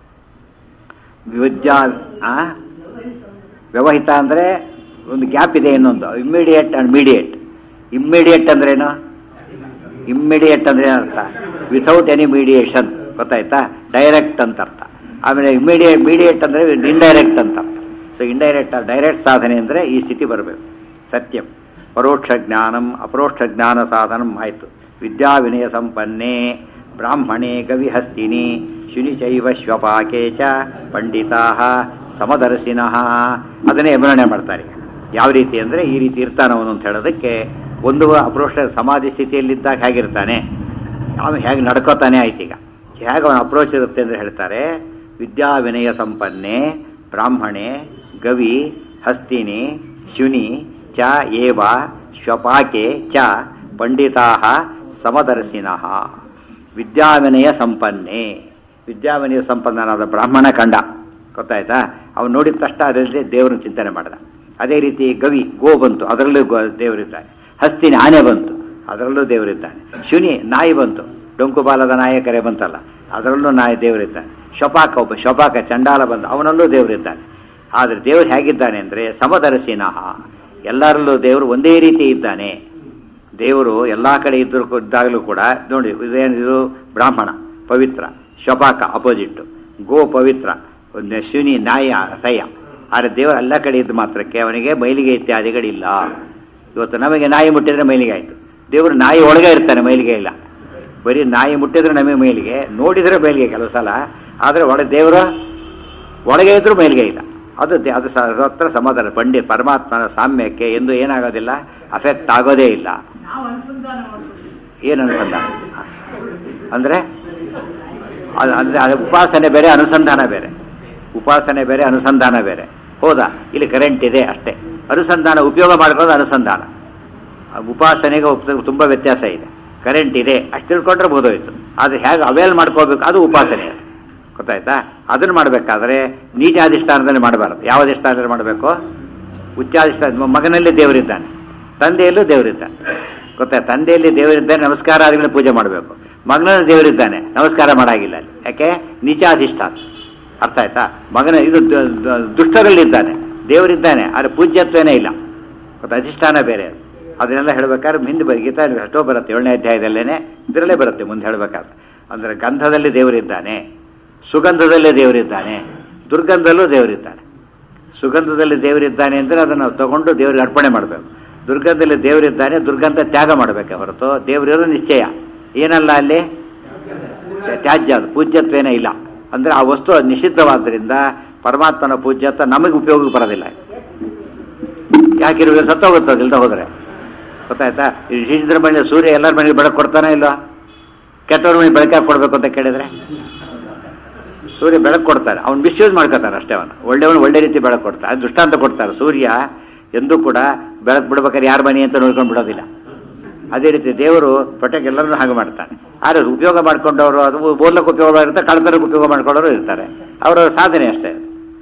ವಿದ್ಯಾ ಆ? ವ್ಯವಹಿತ ಅಂದರೆ ಒಂದು ಗ್ಯಾಪ್ ಇದೆ ಇನ್ನೊಂದು ಇಮ್ಮಿಡಿಯೇಟ್ ಅಂಡ್ ಮೀಡಿಯೇಟ್ ಇಮ್ಮಿಡಿಯೇಟ್ ಅಂದ್ರೇನು ಇಮ್ಮಿಡಿಯೇಟ್ ಅಂದ್ರೆ ಏನರ್ಥ ವಿಥೌಟ್ ಎನಿ ಮೀಡಿಯೇಷನ್ ಗೊತ್ತಾಯ್ತಾ ಡೈರೆಕ್ಟ್ ಅಂತ ಅರ್ಥ ಆಮೇಲೆ ಇಮ್ಮಿಡಿಯೇಟ್ ಮೀಡಿಯೇಟ್ ಅಂದರೆ ಇಂಡೈರೆಕ್ಟ್ ಅಂತ ಅರ್ಥ ಸೊ ಇಂಡೈರೆಕ್ಟ್ ಡೈರೆಕ್ಟ್ ಸಾಧನೆ ಅಂದರೆ ಈ ಸ್ಥಿತಿ ಬರಬೇಕು ಸತ್ಯಂ ಪರೋಕ್ಷ ಜ್ಞಾನಂ ಅಪರೋಕ್ಷ ಜ್ಞಾನ ಸಾಧನಂ ಆಯಿತು ವಿದ್ಯಾ ವಿನಯ ಸಂಪನ್ನೆ ಬ್ರಾಹ್ಮಣೆ ಕವಿಹಸ್ತಿನಿ ಶುನಿಚೈವ ಶ್ವಪಾಕೆ ಚ ಪಂಡಿತಾ ಸಮದರ್ಶಿನಃ ಅದನ್ನೇ ವಿವರಣೆ ಮಾಡ್ತಾರೆ ಯಾವ ರೀತಿ ಅಂದರೆ ಈ ರೀತಿ ಇರ್ತಾನವನು ಅಂತ ಹೇಳೋದಕ್ಕೆ ಒಂದು ಅಪ್ರೋಷ ಸಮಾಧಿ ಸ್ಥಿತಿಯಲ್ಲಿದ್ದಾಗ ಹೇಗಿರ್ತಾನೆ ಅವನು ಹೇಗೆ ನಡ್ಕೋತಾನೆ ಆಯ್ತು ಈಗ ಹೇಗೆ ಅವನ ಅಪ್ರೋಚ್ ಇರುತ್ತೆ ಅಂತ ಹೇಳ್ತಾರೆ ವಿದ್ಯಾ ವಿನಯ ಸಂಪನ್ನೆ ಬ್ರಾಹ್ಮಣೆ ಗವಿ ಹಸ್ತಿನಿ ಶುನಿ ಚ ಏವ ಶ್ವಪಾಕೆ ಚ ಪಂಡಿತಾ ಸಮದರ್ಶಿನಃ ವಿದ್ಯಾವಿನಯ ಸಂಪನ್ನೆ ವಿದ್ಯಾವಿನಯ ಸಂಪನ್ನನಾದ ಬ್ರಾಹ್ಮಣ ಕಂಡ ಗೊತ್ತಾಯ್ತಾ ಅವನು ನೋಡಿದ ತಕ್ಷಣ ಅದರಲ್ಲಿ ದೇವರನ್ನು ಚಿಂತನೆ ಮಾಡಿದ ಅದೇ ರೀತಿ ಗವಿ ಗೋ ಬಂತು ಅದರಲ್ಲೂ ಗೋ ದೇವರಿದ್ದಾನೆ ಹಸ್ತಿನಿ ಆನೆ ಬಂತು ಅದರಲ್ಲೂ ದೇವರಿದ್ದಾನೆ ಶುನಿ ನಾಯಿ ಬಂತು ಡೊಂಕು ಬಾಲದ ನಾಯಕರೇ ಬಂತಲ್ಲ ಅದರಲ್ಲೂ ನಾಯಿ ದೇವರಿದ್ದಾನೆ ಶಪಾಕ ಒಬ್ಬ ಶಪಾಕ ಚಂಡಾಲ ಬಂದು ಅವನಲ್ಲೂ ದೇವರಿದ್ದಾನೆ ಆದರೆ ದೇವರು ಹೇಗಿದ್ದಾನೆ ಅಂದರೆ ಸಮದರ್ಶಿನಃ ಎಲ್ಲರಲ್ಲೂ ದೇವರು ಒಂದೇ ರೀತಿ ಇದ್ದಾನೆ ದೇವರು ಎಲ್ಲ ಕಡೆ ಇದ್ದರೂ ಇದ್ದಾಗಲೂ ಕೂಡ ನೋಡಿ ಇದೇನಿದು ಬ್ರಾಹ್ಮಣ ಪವಿತ್ರ ಶಪಾಕ ಅಪೋಸಿಟ್ಟು ಗೋ ಪವಿತ್ರ ಒಂದು ಶುನಿ ನಾಯಿ ಅಸಹ್ಯ ಆದರೆ ದೇವರು ಎಲ್ಲ ಕಡೆ ಇದ್ದ ಮಾತ್ರಕ್ಕೆ ಅವನಿಗೆ ಮೈಲಿಗೆ ಇತ್ಯಾದಿಗಳಿಲ್ಲ ಇವತ್ತು ನಮಗೆ ನಾಯಿ ಮುಟ್ಟಿದ್ರೆ ಮೈಲಿಗೆ ಆಯಿತು ದೇವರು ನಾಯಿ ಒಳಗೆ ಇರ್ತಾನೆ ಮೈಲಿಗೆ ಇಲ್ಲ ಬರೀ ನಾಯಿ ಮುಟ್ಟಿದ್ರೆ ನಮಗೆ ಮೈಲಿಗೆ ನೋಡಿದರೆ ಮೈಲಿಗೆ ಕೆಲವು ಸಲ ಆದರೆ ಒಳ ದೇವರು ಒಳಗೆ ಇದ್ರೂ ಮೈಲಿಗೆ ಇಲ್ಲ ಅದು ದೇ- ಅದು ಸ- ಹತ್ರ ಸಮಾಧಾನ ಪಂಡಿತ್ ಪರಮಾತ್ಮನ ಸಾಮ್ಯಕ್ಕೆ ಎಂದು ಏನಾಗೋದಿಲ್ಲ ಅಫೆಕ್ಟ್ ಆಗೋದೇ ಇಲ್ಲ ನಾವು ಅನುಸಂಧಾನ ಮಾಡ್ತೀವಿ ಏನು ಅನುಸಂಧಾನ ಅಂದರೆ ಅದು ಅಂದರೆ ಅದು ಉಪಾಸನೆ ಬೇರೆ ಅನುಸಂಧಾನ ಬೇರೆ ಉಪಾಸನೆ ಬೇರೆ ಅನುಸಂಧಾನ ಬೇರೆ ಹೌದಾ ಇಲ್ಲಿ ಕರೆಂಟ್ ಇದೆ ಅಷ್ಟೇ ಅನುಸಂಧಾನ ಉಪಯೋಗ ಮಾಡ್ಕೊಳ್ಳೋದು ಅನುಸಂಧಾನ ಆ ಉಪಾಸನೆಗೆ ಉಪ- ತುಂಬ ವ್ಯತ್ಯಾಸ ಇದೆ ಕರೆಂಟ್ ಇದೆ ಅಷ್ಟು ತಿಳ್ಕೊಂಡ್ರೆ ಬೋಧೋಯ್ತು ಆದರೆ ಹೇಗೆ ಅವೇಲ್ ಮಾಡ್ಕೋಬೇಕು ಅದು ಉಪಾಸನೆ ಅದು ಗೊತ್ತಾಯ್ತಾ ಅದನ್ನು ಮಾಡಬೇಕಾದ್ರೆ ನೀಚಾಧಿಷ್ಠಾನದಲ್ಲಿ ಮಾಡಬಾರ್ದು ಯಾವ ಅಧಿಷ್ಠಾನದಲ್ಲಿ ಮಾಡಬೇಕು ಉಚ್ಚಾಧಿಷ್ಠಾನ ಮಗನಲ್ಲಿ ದೇವರಿದ್ದಾನೆ ತಂದೆಯಲ್ಲೂ ದೇವರಿದ್ದಾನೆ ಗೊತ್ತಾ ತಂದೆಯಲ್ಲಿ ದೇವರಿದ್ದಾನೆ ನಮಸ್ಕಾರ ಆದ್ಮೇಲೆ ಪೂಜೆ ಮಾಡಬೇಕು ಮಗನಲ್ಲಿ ದೇವರಿದ್ದಾನೆ ನಮಸ್ಕಾರ ಮಾಡಾಗಿಲ್ಲ ಅಲ್ಲಿ ಯಾಕೆ ನೀಚಾಧಿಷ್ಠಾನ ಅರ್ಥ ಆಯ್ತಾ ಮಗನ ಇದು ದ- ದ- ದುಷ್ಟರಲ್ಲಿದ್ದಾನೆ ದೇವರಿದ್ದಾನೆ ಆದರೆ ಪೂಜ್ಯತ್ವನೇ ಇಲ್ಲ ಗೊತ್ತಾ ಅಧಿಷ್ಠಾನ ಬೇರೆ ಅದು ಅದನ್ನೆಲ್ಲ ಹೇಳ್ಬೇಕಾದ್ರೆ ಹಿಂದೆ ಬರೀ ಗೀತಾ ಎಷ್ಟೋ ಬರುತ್ತೆ ಏಳನೇ ಅಧ್ಯಾಯದಲ್ಲೇನೆ ಇದರಲ್ಲೇ ಬರುತ್ತೆ ಮುಂದೆ ಹೇಳ್ಬೇಕಾದ್ರೆ ಅಂದರೆ ಗಂಧದಲ್ಲಿ ದೇವರಿದ್ದಾನೆ ಸುಗಂಧದಲ್ಲೇ ದೇವರಿದ್ದಾನೆ ದುರ್ಗಂಧದಲ್ಲೂ ದೇವರಿದ್ದಾನೆ ಸುಗಂಧದಲ್ಲಿ ದೇವರಿದ್ದಾನೆ ಅಂದರೆ ಅದನ್ನು ತಗೊಂಡು ದೇವರಿಗೆ ಅರ್ಪಣೆ ಮಾಡಬೇಕು ದುರ್ಗಂಧದಲ್ಲಿ ದೇವರಿದ್ದಾನೆ ದುರ್ಗಂಧ ತ್ಯಾಗ ಮಾಡಬೇಕೆ ಹೊರತು ದೇವರಿರೋ ನಿಶ್ಚಯ ಏನಲ್ಲ ಅಲ್ಲಿ ತ್ಯಾಜ್ಯ ಅದು ಪೂಜ್ಯತ್ವೇನೇ ಇಲ್ಲ ಅಂದರೆ ಆ ವಸ್ತು ನಿಷಿದ್ಧವಾದ್ದರಿಂದ ಪರಮಾತ್ಮನ ಪೂಜ್ಯತ್ವ ನಮಗೆ ಉಪಯೋಗಕ್ಕೆ ಬರೋದಿಲ್ಲ ಯಾಕಿರುವೆ ಸತ್ತೋಗುತ್ತೆ ಅದಿಲ್ದ ಹೋದರೆ ಗೊತ್ತಾಯ್ತಾ ಈ ನಿಷಿದ್ರ ಮನೆ ಸೂರ್ಯ ಎಲ್ಲರ ಮನೆಗೆ ಬೆಳಕು ಕೊಡ್ತಾನೆ ಇಲ್ವಾ ಕೆಟ್ಟವ್ರ ಮನೆಗೆ ಬೆಳಕಾಗಿ ಕೊಡಬೇಕು ಅಂತ ಕೇಳಿದ್ರೆ ಸೂರ್ಯ ಬೆಳಕು ಕೊಡ್ತಾರೆ ಅವ್ನು ಮಿಸ್ಯೂಸ್ ಮಾಡ್ಕೋತಾರೆ ಅಷ್ಟೇ ಅವನು ಒಳ್ಳೆಯವನು ಒಳ್ಳೆ ರೀತಿ ಬೆಳಕು ಕೊಡ್ತಾರೆ ಅದು ದೃಷ್ಟಾಂತ ಕೊಡ್ತಾರೆ ಸೂರ್ಯ ಎಂದೂ ಕೂಡ ಬೆಳಕು ಬಿಡ್ಬೇಕಾದ್ರೆ ಯಾರ ಮನೆ ಅಂತ ನೋಡ್ಕೊಂಡು ಬಿಡೋದಿಲ್ಲ ಅದೇ ರೀತಿ ದೇವರು ಪ್ರೊಟೆಕ್ಟ್ ಎಲ್ಲರನ್ನೂ ಹಾಗೆ ಮಾಡ್ತಾನೆ ಆದರೆ ಉಪಯೋಗ ಮಾಡ್ಕೊಂಡವರು ಅದು ಓದ್ಲಕ್ಕೆ ಉಪಯೋಗ ಮಾಡಿರ್ತಾರೆ ಕಳ್ತನಕ್ಕೆ ಉಪಯೋಗ ಮಾಡ್ಕೊಳ್ಳೋರು ಇರ್ತಾರೆ ಅವರ ಸಾಧನೆ ಅಷ್ಟೇ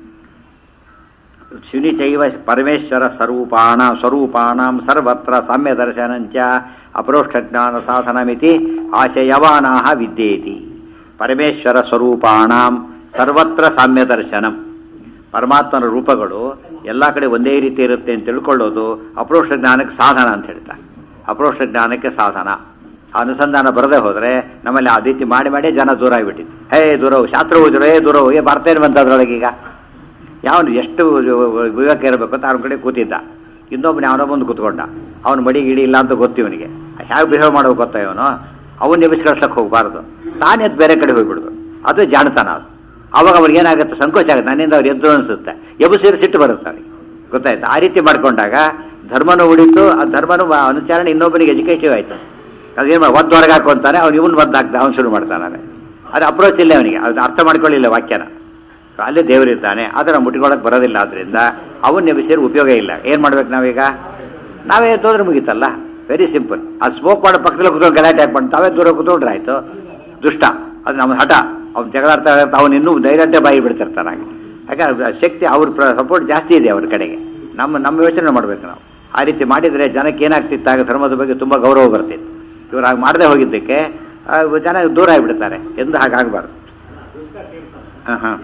ಶಿವನಿ ಚೈವ ಪರಮೇಶ್ವರ ಸ್ವರೂಪಾಣ ಸ್ವರೂಪಾಣಂ ಸರ್ವತ್ರ ಸಾಮ್ಯ ದರ್ಶನಂಚ ಅಪರೋಕ್ಷ ಜ್ಞಾನ ಸಾಧನಮಿತಿ ಆಶಯವಾನಾಹ ವಿದ್ಯೇತಿ ಪರಮೇಶ್ವರ ಸ್ವರೂಪಾಣಂ ಸರ್ವತ್ರ ಸಾಮ್ಯ ದರ್ಶನಂ ಪರಮಾತ್ಮನ ರೂಪಗಳು ಎಲ್ಲ ಕಡೆ ಒಂದೇ ರೀತಿ ಇರುತ್ತೆ ಅಂತ ತಿಳ್ಕೊಳ್ಳೋದು ಅಪರೋಕ್ಷ ಜ್ಞಾನಕ್ಕೆ ಸಾಧನ ಅಂತ ಹೇಳ್ತಾರೆ ಅಪರೋಕ್ಷ ಜ್ಞಾನಕ್ಕೆ ಸಾಧನ ಆ ಅನುಸಂಧಾನ ಬರದೇ ಹೋದರೆ ನಮ್ಮಲ್ಲಿ ಆ ರೀತಿ ಮಾಡಿ ಮಾಡಿ ಜನ ದೂರ ಆಗಿಬಿಟ್ಟಿದ್ದು ಹೇ ದೂರ ಹೋಗು, ಶಾಸ್ತ್ರ ಹೋದ್ರು ಹೇ ದೂರ ಹೋಗಿ ಬರ್ತೇನೆ ಬಂತ ಅದ್ರೊಳಗೆ ಈಗ ಯಾವನು ಎಷ್ಟು ವಿವೇಕ ಇರಬೇಕು ಅಂತ ಅವ್ನ ಕಡೆ ಕೂತಿದ್ದ ಇನ್ನೊಬ್ಬನ ಅವನೋ ಬಂದು ಕೂತ್ಕೊಂಡ ಅವನು ಮಡಿ ಗಿಡಿ ಇಲ್ಲ ಅಂತ ಗೊತ್ತು ಇವನಿಗೆ ಹೇಗೆ ಬಿಹೇವ್ ಮಾಡೋಕೆ ಗೊತ್ತಾ ಇವನು ಅವನ್ನ ಎಬ್ಬಿಸಿ ಕಳ್ಸಕ್ಕೆ ಹೋಗಬಾರ್ದು ತಾನೇ ಎದ್ದು ಬೇರೆ ಕಡೆ ಹೋಗ್ಬಿಡ್ದು ಅದು ಜಾಣತನ ಅದು ಅವಾಗ ಅವ್ರಿಗೆ ಏನಾಗುತ್ತೆ ಸಂಕೋಚ ಆಗುತ್ತೆ ನನ್ನಿಂದ ಅವ್ರು ಎದ್ದು ಅನಿಸುತ್ತೆ ಎಬ್ಬಿಸಿದ್ರೆ ಸಿಟ್ಟು ಬರುತ್ತೆ ಅವ್ರಿಗೆ ಗೊತ್ತಾಯ್ತು ಆ ರೀತಿ ಮಾಡ್ಕೊಂಡಾಗ ಧರ್ಮನೂ ಉಳಿತು ಆ ಧರ್ಮನೂ ವ- ಅನುಚಾರಣೆ ಇನ್ನೊಬ್ಬನಿಗೆ ಎಜುಕೇಟಿವ್ ಆಯ್ತು ಅದೇನು ಒದ್ದು ಹೊರಗೆ ಹಾಕೊಂತಾನೆ ಅವ್ನು ಇವನು ಒದ್ದು ಹಾಕ್ದ ಅವ್ನು ಶುರು ಮಾಡ್ತಾನೆ ಅದು ಅಪ್ರೋಚ್ ಇಲ್ಲ ಅವನಿಗೆ ಅದು ಅರ್ಥ ಮಾಡ್ಕೊಳ್ಳಿಲ್ಲ ವಾಕ್ಯನ ಅಲ್ಲಿ ದೇವರಿದ್ದಾನೆ ಅದನ್ನು ಮುಟ್ಕೊಳ್ಳೋಕೆ ಬರೋದಿಲ್ಲ ಆದ್ರಿಂದ ಅವನ್ನ ಎಬ್ಬಿಸಿದ್ರೆ ಉಪಯೋಗ ಇಲ್ಲ ಏನು ಮಾಡ್ಬೇಕು ನಾವೀಗ ನಾವೇ ಎದ್ದೋದ್ರೆ ಮುಗೀತಲ್ಲ ವೆರಿ ಸಿಂಪಲ್ ಅದು ಸ್ಮೋಕ್ ಮಾಡೋ ಪಕ್ಕದಲ್ಲಿ ಕೂತ್ಕೊಂಡು ಗಲಾಟೆ ಹಾಕ್ಕೊಂಡು ತಾವೇ ದೂರ ಕೂತ್ಕೊಂಡ್ರೆ ಆಯ್ತು ದುಷ್ಟ ಅದು ನಮ್ಮ ಹಠ ಅವ್ನು ಜಗಳಾಡ್ತಾ ಅವನು ಇನ್ನೂ ಧೈರ್ಯತೆ ಬಾಯಿ ಬಿಡ್ತಿರ್ತಾನೆ ಹಾಗೆ ಯಾಕಂದ್ರೆ ಆ ಶಕ್ತಿ ಅವ್ರ ಸಪೋರ್ಟ್ ಜಾಸ್ತಿ ಇದೆ ಅವ್ರ ಕಡೆಗೆ ನಮ್ಮ ನಮ್ಮ ಯೋಚನೆ ಮಾಡಬೇಕು ನಾವು ಆ ರೀತಿ ಮಾಡಿದರೆ ಜನಕ್ಕೆ ಏನಾಗ್ತಿತ್ತು ಆಗ ಧರ್ಮದ ಬಗ್ಗೆ ತುಂಬ ಗೌರವ ಬರ್ತಿತ್ತು ಇವ್ರು ಹಾಗೆ ಮಾಡದೆ ಹೋಗಿದ್ದಕ್ಕೆ ಆ, ಜನ ದೂರ ಆಗಿಬಿಡ್ತಾರೆ ಎಂದು ಹಾಗಾಗಬಾರ್ದು ಹಾಂ ಹಾಂ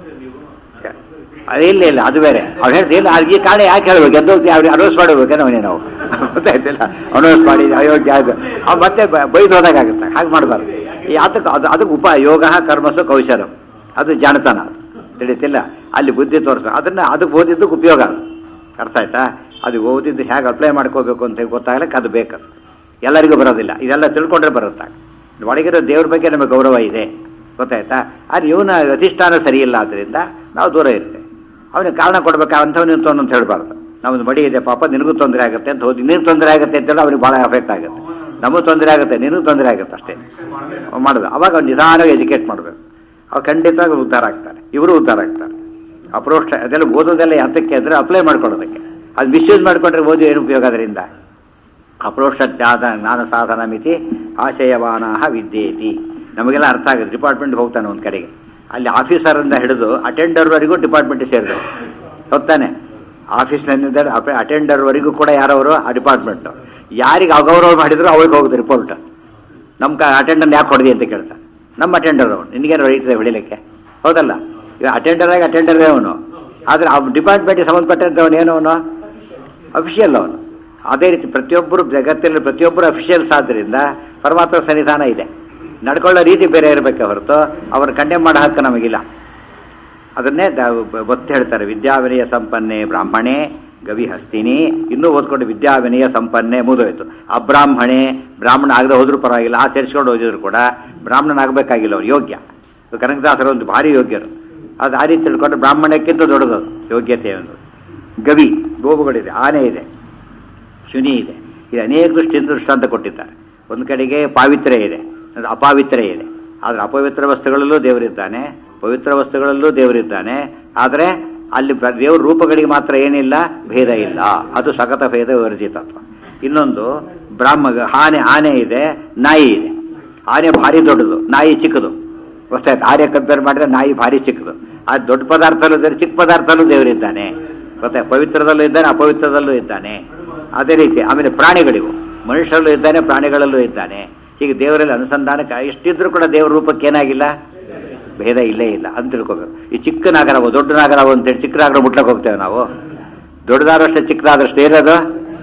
ಅದೇ ಇಲ್ಲ ಇಲ್ಲ ಅದು ಬೇರೆ ಅವ್ರು ಹೇಳ್ದೆ ಇಲ್ಲ ಅದು ಈ ಕಾರಣ ಯಾಕೆ ಹೇಳ್ಬೇಕು ಎದ್ದೋಗ್ತಿ ಅವ್ರಿಗೆ ಅನೌನ್ಸ್ ಮಾಡಬೇಕೇನೋ ಅವನೇ ನಾವು ಗೊತ್ತಾಯ್ತಿಲ್ಲ ಅನೌನ್ಸ್ ಮಾಡಿ ಅಯೋಗ್ಯ ಅದು ಅವ್ ಮತ್ತೆ ಬ- ಬೈದು ಹೋದಾಗುತ್ತೆ ಹಾಗೆ ಮಾಡಬಾರ್ದು ಈ ಅದಕ್ಕೆ ಅದು ಅದಕ್ಕೆ ಉಪ ಯೋಗ ಕರ್ಮಸು ಕೌಶಲಂ ಅದು ಜಾಣತನ ಅದು ತಿಳಿತಿಲ್ಲ ಅಲ್ಲಿ ಬುದ್ಧಿ ತೋರಿಸ್ಬೇಕು ಅದನ್ನ ಅದಕ್ಕೆ ಓದಿದ್ದಕ್ಕೆ ಉಪಯೋಗ ಅದು ಅರ್ಥ ಆಯ್ತಾ ಅದು ಓದಿದ್ದು ಹೇಗೆ ಅಪ್ಲೈ ಮಾಡ್ಕೋಬೇಕು ಅಂತ ಗೊತ್ತಾಗಲಿಕ್ಕೆ ಅದು ಬೇಕು ಎಲ್ಲರಿಗೂ ಬರೋದಿಲ್ಲ ಇದೆಲ್ಲ ತಿಳ್ಕೊಂಡ್ರೆ ಬರುತ್ತೆ ಒಳಗಿರೋ ದೇವ್ರ ಬಗ್ಗೆ ನಮಗೆ ಗೌರವ ಇದೆ ಗೊತ್ತಾಯ್ತಾ ಆದರೆ ಇವನ ಅಧಿಷ್ಠಾನ ಸರಿ ಇಲ್ಲ ಆದ್ದರಿಂದ ನಾವು ದೂರ ಇರ್ತೇವೆ ಅವನಿಗೆ ಕಾರಣ ಕೊಡ್ಬೇಕು ಅಂಥವ್ನು ಇಂಥವ್ನು ಅಂತ ಹೇಳಬಾರ್ದು ನಮ್ಮದು ಮಡಿ ಇದೆ ಪಾಪ ನಿನಗೂ ತೊಂದರೆ ಆಗುತ್ತೆ ಅಂತ ಹೋಗಿ ನಿನಗೆ ತೊಂದರೆ ಆಗುತ್ತೆ ಅಂತೇಳಿ ಅವ್ನಿಗೆ ಭಾಳ ಎಫೆಕ್ಟ್ ಆಗುತ್ತೆ ನಮಗೂ ತೊಂದರೆ ಆಗುತ್ತೆ ನಿನಗೂ ತೊಂದರೆ ಆಗುತ್ತೆ ಅಷ್ಟೇ ಮಾಡೋದು ಅವಾಗ ಅವ್ನು ನಿಧಾನವಾಗಿ ಎಜುಕೇಟ್ ಮಾಡಬೇಕು ಅವ್ ಖಂಡಿತವಾಗಿ ಉದ್ಧಾರ ಆಗ್ತಾರೆ ಇವರು ಉದ್ಧಾರ ಆಗ್ತಾರೆ ಅಪ್ರೋಕ್ಷ ಅದೆಲ್ಲ ಓದೋದೆಲ್ಲ ಯಾತಕ್ಕೆ ಅಂದರೆ ಅಪ್ಲೈ ಮಾಡ್ಕೊಳ್ಳೋದಕ್ಕೆ ಅದು ಮಿಸ್ಯೂಸ್ ಮಾಡಿಕೊಂಡ್ರೆ ಓದಿ ಏನು ಉಪಯೋಗ ಅದರಿಂದ ಅಪ್ರೋಕ್ಷ ಜ್ಞಾನ ಜ್ಞಾನ ಸಾಧನ ಮಿತಿ ಆಶಯವಾನಾಹ ವಿದ್ಯೇತಿ ನಮಗೆಲ್ಲ ಅರ್ಥ ಆಗುತ್ತೆ ಡಿಪಾರ್ಟ್ಮೆಂಟ್ ಹೋಗ್ತಾನೆ ಒಂದು ಕಡೆಗೆ ಅಲ್ಲಿ ಆಫೀಸರಿಂದ ಹಿಡಿದು ಅಟೆಂಡರ್ವರೆಗೂ ಡಿಪಾರ್ಟ್ಮೆಂಟ್ ಸೇರಿದ್ರು ಹೋಗ್ತಾನೆ ಆಫೀಸ್ನಿಂದ ಅಟೆಂಡರ್ವರೆಗೂ ಕೂಡ ಯಾರವರು ಆ ಡಿಪಾರ್ಟ್ಮೆಂಟು ಯಾರಿಗೆ ಅಗೌರವ ಮಾಡಿದ್ರು ಅವ್ರಿಗೆ ಹೋಗುತ್ತೆ ರಿಪೋರ್ಟ್ ನಮ್ಮ ಕ ಅಟೆಂಡರ್ ಯಾಕೆ ಹೊಡೆದಿ ಅಂತ ಕೇಳ್ತಾನೆ ನಮ್ಮ ಅಟೆಂಡರ್ ಅವನು ನಿನಗೇನು ಹೊಡಿತದೆ ಹೊಡಿಲಿಕ್ಕೆ ಹೌದಲ್ಲ ಈಗ ಅಟೆಂಡರ್ ಆಗಿ ಅಟೆಂಡರೇ ಅವನು ಆದರೆ ಆ ಡಿಪಾರ್ಟ್ಮೆಂಟ್ಗೆ ಸಂಬಂಧಪಟ್ಟಂಥವನು ಏನು ಅವನು ಅಫಿಷಿಯಲ್ ಅವನು ಅದೇ ರೀತಿ ಪ್ರತಿಯೊಬ್ಬರು ಜಗತ್ತಿನಲ್ಲಿ ಪ್ರತಿಯೊಬ್ಬರು ಅಫಿಷಿಯಲ್ಸ್ ಆದ್ದರಿಂದ ಪರಮಾತ್ಮ ಸನ್ನಿಧಾನ ಇದೆ ನಡ್ಕೊಳ್ಳೋ ರೀತಿ ಬೇರೆ ಇರಬೇಕೆ ಹೊರತು ಅವ್ರ ಕಂಡೆಮ್ ಮಾಡೋ ಹಕ್ಕು ನಮಗಿಲ್ಲ ಅದನ್ನೇ ದ- ಬ- ಒತ್ತಿ ಹೇಳ್ತಾರೆ ವಿದ್ಯಾವಿನಯ ಸಂಪನ್ನೆ ಬ್ರಾಹ್ಮಣೆ ಗವಿ ಹಸ್ತಿನಿ ಇನ್ನೂ ಓದ್ಕೊಂಡು ವಿದ್ಯಾವಿನಯ ಸಂಪನ್ನೆ ಮುಗಿದೋಯ್ತು ಅಬ್ರಾಹ್ಮಣೆ ಬ್ರಾಹ್ಮಣ ಆಗದೆ ಹೋದ್ರೂ ಪರವಾಗಿಲ್ಲ ಆ ಸೇರಿಸ್ಕೊಂಡು ಓದಿದ್ರು ಕೂಡ ಬ್ರಾಹ್ಮಣನಾಗಬೇಕಾಗಿಲ್ಲ ಅವ್ರು ಯೋಗ್ಯ ಕನಕದಾಸರು ಒಂದು ಭಾರಿ ಯೋಗ್ಯರು ಅದು ಆ ರೀತಿ ತಿಳ್ಕೊಂಡು ಬ್ರಾಹ್ಮಣಕ್ಕಿಂತ ದೊಡ್ಡದು ಯೋಗ್ಯತೆ ಒಂದು ಗವಿ ಗೋವುಗಳಿದೆ ಆನೆ ಇದೆ ಶುನಿ ಇದೆ ಇದು ಅನೇಕ ದೃಷ್ಟಿಯಿಂದ ದೃಷ್ಟಾಂತ ಕೊಟ್ಟಿದ್ದಾರೆ ಒಂದು ಕಡೆಗೆ ಪಾವಿತ್ರ್ಯ ಇದೆ ಅದು ಅಪಾವಿತ್ರ್ಯ ಇದೆ ಆದರೆ ಅಪವಿತ್ರ ವಸ್ತುಗಳಲ್ಲೂ ದೇವರಿದ್ದಾನೆ ಪವಿತ್ರ ವಸ್ತುಗಳಲ್ಲೂ ದೇವರಿದ್ದಾನೆ ಆದರೆ ಅಲ್ಲಿ ಬ- ದೇವ್ರ ರೂಪಗಳಿಗೆ ಮಾತ್ರ ಏನಿಲ್ಲ ಭೇದ ಇಲ್ಲ ಅದು ಸಗತ ಭೇದ ವರ್ಜಿತತ್ವ ಇನ್ನೊಂದು ಬ್ರಾಹ್ಮ ಆನೆ ಆನೆ ಇದೆ ನಾಯಿ ಇದೆ ಆನೆ ಭಾರಿ ದೊಡ್ಡದು ನಾಯಿ ಚಿಕ್ಕದು ಗೊತ್ತಾಯ್ತು ಆನೆ ಕಂಪೇರ್ ಮಾಡಿದ್ರೆ ನಾಯಿ ಭಾರಿ ಚಿಕ್ಕದು ಆ ದೊಡ್ಡ ಪದಾರ್ಥಲ್ಲೂ ಇದ್ದಾರೆ ಚಿಕ್ಕ ಪದಾರ್ಥಲ್ಲೂ ದೇವರಿದ್ದಾನೆ ಗೊತ್ತಾಯ್ತು ಪವಿತ್ರದಲ್ಲೂ ಇದ್ದಾನೆ ಅಪವಿತ್ರದಲ್ಲೂ ಇದ್ದಾನೆ ಅದೇ ರೀತಿ ಆಮೇಲೆ ಪ್ರಾಣಿಗಳಿಗೂ ಮನುಷ್ಯರಲ್ಲೂ ಇದ್ದಾನೆ ಪ್ರಾಣಿಗಳಲ್ಲೂ ಇದ್ದಾನೆ ಹೀಗೆ ದೇವರಲ್ಲಿ ಅನುಸಂಧಾನಕ್ಕೆ ಎಷ್ಟಿದ್ರೂ ಕೂಡ ದೇವರ ರೂಪಕ್ಕೆ ಏನಾಗಿಲ್ಲ ಭೇದ ಇಲ್ಲೇ ಇಲ್ಲ ಅಂತ ತಿಳ್ಕೊಬೇಕು ಈ ಚಿಕ್ಕ ನಾಗರವು ದೊಡ್ಡ ನಾಗರವು ಅಂತೇಳಿ ಚಿಕ್ಕ ನಾಗರ ಮುಟ್ಲಕ್ಕೆ ಹೋಗ್ತೇವೆ ನಾವು ದೊಡ್ಡದಾದಷ್ಟು ಚಿಕ್ಕದಾದಷ್ಟು ಏರೋದು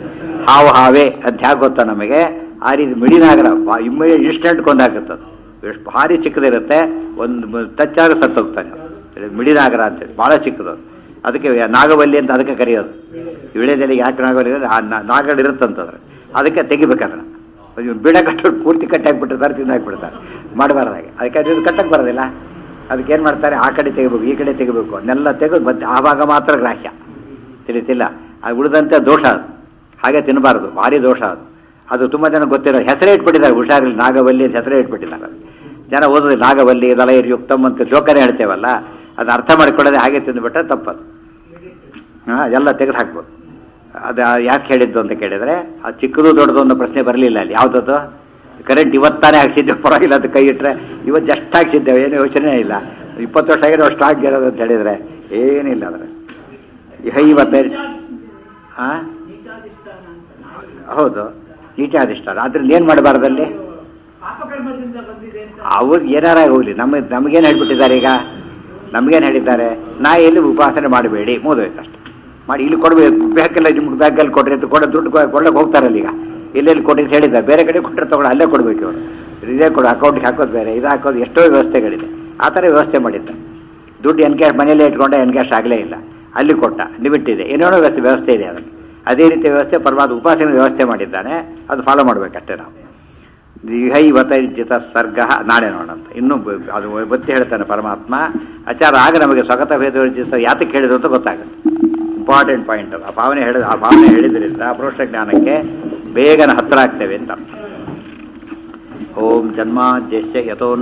ಹಾವು ಹಾವೇ ಅಂತ ಹೇಗೆ ಗೊತ್ತಾ ನಮಗೆ ಆ ರೀತಿ ಮಿಡಿನಾಗರ ಇಮ್ಮಿಡಿಯೇಟ್ ಇನ್ಸ್ಟೆಂಟ್ ಕೊಂದಾಕತ್ತದು ಎಷ್ಟು ಭಾರಿ ಚಿಕ್ಕದಿರುತ್ತೆ ಒಂದು ಟಚ್ ಆಗ ಸತ್ತೋಗ್ತಾನೆ ಇದು ಮಿಡಿನಾಗರ ಅಂತೇಳಿ ಭಾಳ ಚಿಕ್ಕದು ಅದಕ್ಕೆ ನಾಗವಲ್ಲಿ ಅಂತ ಅದಕ್ಕೆ ಕರೆಯೋದು ವಿಳೆದೆಲೆಗೆ ಯಾಕೆ ನಾಗವಲ್ಲಿ ಅಂದ್ರೆ ಆ ನಾ- ನಾಗಗಳು ಇರುತ್ತಂತಂದ್ರೆ ಅದಕ್ಕೆ ತೆಗಿಬೇಕದನ್ನ ಬಿಡ ಕಟ್ಟೋದು ಪೂರ್ತಿ ಕಟ್ಟಿ ಹಾಕ್ಬಿಟ್ಟಿರ್ತಾರೆ ತಿಂದು ಹಾಕ್ಬಿಡ್ತಾರೆ ಮಾಡಬಾರ್ದಾಗೆ ಅದಕ್ಕೆ ಅದು ಕಟ್ಟಕ್ಕೆ ಬರೋದಿಲ್ಲ ಅದಕ್ಕೆ ಏನು ಮಾಡ್ತಾರೆ ಆ ಕಡೆ ತೆಗಿಬೇಕು ಈ ಕಡೆ ತೆಗಿಬೇಕು ಅದನ್ನೆಲ್ಲ ತೆಗೆದು ಮತ್ತೆ ಆವಾಗ ಮಾತ್ರ ಗ್ರಾಹ್ಯ ತಿಳಿತಿಲ್ಲ ಅದು ಉಳಿದಂತೆ ದೋಷ ಅದು ಹಾಗೆ ತಿನ್ನಬಾರ್ದು ಭಾರಿ ದೋಷ ಅದು ಅದು ತುಂಬ ಜನ ಗೊತ್ತಿರೋ ಹೆಸರೇ ಇಟ್ಬಿಟ್ಟಿದ್ದಾರೆ ಹುಷಾರಿಲ್ಲ ನಾಗವಲ್ಲಿ ಅಂತ ಹೆಸರೇ ಇಟ್ಬಿಟ್ಟಿದ್ದಾರೆ ಜನ ಓದೋದಿಲ್ಲ ನಾಗವಲ್ಲಿ ದಲೈರ್ ಯುಕ್ತಮ್ ಅಂತ ಶ್ಲೋಕನೇ ಹೇಳ್ತೇವಲ್ಲ ಅದನ್ನ ಅರ್ಥ ಮಾಡಿಕೊಳ್ಳದೆ ಹಾಗೆ ತಿಂದುಬಿಟ್ರೆ ತಪ್ಪದು ಹಾಂ ಎಲ್ಲ ತೆಗೆದು ಹಾಕ್ಬೇಕು ಅದು ಯಾಕೆ ಹೇಳಿದ್ದು ಅಂತ ಕೇಳಿದರೆ ಆ ಚಿಕ್ಕದು ದೊಡ್ಡದು ಅನ್ನೋ ಪ್ರಶ್ನೆ ಬರಲಿಲ್ಲ ಅಲ್ಲಿ ಯಾವುದದು ಕರೆಂಟ್ ಇವತ್ತಾನೇ ಹಾಕ್ಸಿದ್ದೇವೆ ಪರವಾಗಿಲ್ಲ ಅಂತ ಕೈ ಇಟ್ಟರೆ ಇವತ್ತು ಜಸ್ಟ್ ಹಾಕ್ಸಿದ್ದೇವೆ ಏನು ಯೋಚನೆ ಇಲ್ಲ ಇಪ್ಪತ್ತು ವರ್ಷ ಆಗಿರೋ ಅಷ್ಟು ಆಗಿರೋದು ಅಂತ ಹೇಳಿದರೆ ಏನಿಲ್ಲ ಅದರ ಹೈ ಇವತ್ತೈದು ಹಾಂ ನೀಟಾಧಿಷ್ಠಾನ ಅಂತ ಹೌದು ನೀಟಾಧಿಷ್ಠಾನ ಅದ್ರಲ್ಲಿ ಏನು ಮಾಡಬಾರ್ದಲ್ಲಿ ಪಾಪಕರ್ಮದಿಂದ ಬಂದಿದೆ ಅಂತ ಅವ್ರು ಏನಾರ ಹೋಗ್ಲಿ ನಮ್ಮ ನಮಗೇನು ಹೇಳ್ಬಿಟ್ಟಿದ್ದಾರೆ ಈಗ ನಮಗೇನು ಹೇಳಿದ್ದಾರೆ ನಾ ಎಲ್ಲಿ ಉಪಾಸನೆ ಮಾಡಬೇಡಿ ಮುಗಿದೋಯ್ತು ಅಷ್ಟೆ ಮಾಡಿ ಇಲ್ಲಿ ಕೊಡಬೇಕು ಬೇಕಲ್ಲ ನಿಮ್ಗೆ ಬ್ಯಾಂಕಲ್ಲಿ ಕೊಡ್ರಿ ಅಂತ ಕೊಡೋ ದುಡ್ಡು ಕೊಡ್ಲಿಕ್ಕೆ ಹೋಗ್ತಾರಲ್ಲ ಈಗ ಎಲ್ಲೆಲ್ಲಿ ಕೊಡ್ರಿ ಅಂತ ಹೇಳಿದ್ದಾರೆ ಬೇರೆ ಕಡೆ ಕೊಟ್ಟರೆ ತಗೊಂಡು ಅಲ್ಲೇ ಕೊಡಬೇಕು ಇವರು ಇದೇ ಕೊಡು ಅಕೌಂಟ್ಗೆ ಹಾಕೋದು ಬೇರೆ ಇದು ಹಾಕೋದು ಎಷ್ಟೋ ವ್ಯವಸ್ಥೆಗಳಿದೆ ಆ ಥರ ವ್ಯವಸ್ಥೆ ಮಾಡಿದ್ದ ದುಡ್ಡು ಎನ್ ಕ್ಯಾಶ್ ಮನೇಲಿ ಇಟ್ಕೊಂಡೆ ಎನ್ ಕ್ಯಾಶ್ ಆಗಲೇ ಇಲ್ಲ ಅಲ್ಲಿ ಕೊಟ್ಟ ಲಿಮಿಟ್ ಇದೆ ಏನೇನೋ ವ್ಯವಸ್ಥೆ ವ್ಯವಸ್ಥೆ ಇದೆ ಅದಕ್ಕೆ ಅದೇ ರೀತಿ ವ್ಯವಸ್ಥೆ ಪರಮಾತ್ಮ ಉಪಾಸನೆ ವ್ಯವಸ್ಥೆ ಮಾಡಿದ್ದಾನೆ ಅದು ಫಾಲೋ ಮಾಡಬೇಕಷ್ಟೇ ನಾವು ದಿಹೈವತೈಜಿತ ಸರ್ಗ ನಾಳೆ ನೋಡಂತ ಇನ್ನೂ ಬ- ಅದು ಬತ್ತಿ ಹೇಳ್ತಾನೆ ಪರಮಾತ್ಮ ಆಚಾರ ಆಗ ನಮಗೆ ಸ್ವಗತ ಭೇದವರ್ಜಿತ ಯಾತಕ್ಕೆ ಹೇಳಿದ್ರು ಅಂತ ಗೊತ್ತಾಗುತ್ತೆ ಇಂಪಾರ್ಟೆಂಟ್ ಪಾಯಿಂಟ್ ಅದು ಆ ಭಾವನೆ ಹೇಳಿದ ಆ ಭಾವನೆ ಹೇಳಿದ್ರಿಂದ ಅಪರೋಕ್ಷ ಜ್ಞಾನಕ್ಕೆ ಬೇಗನೆ ಹತ್ತಿರ ಆಗ್ತೇವೆ ಅಂತ ಅರ್ಥ. ಓಂ ಜನ್ಮಾದ್ಯಸ್ಯ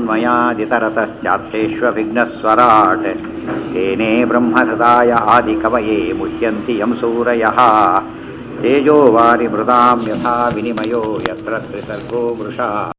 ಯತೋನ್ಮಯಾದಿತರತಶ್ಚಾರ್ಥೇಷ್ವಭಿಘ್ನಸ್ವರಾಟ್ ತೇನೇ ಬ್ರಹ್ಮಹೃದಾಯ ಆದಿಕವಯೇ ಮುಹ್ಯಂತಿ ಯಂ ಸೂರಯಃ ತೇಜೋ ವಾರಿ ಮೃದಾಂ ಯಥಾ ವಿನಿಮಯೋ ಯತ್ರ ತ್ರಿಸರ್ಗೋ ಮೃಷಾ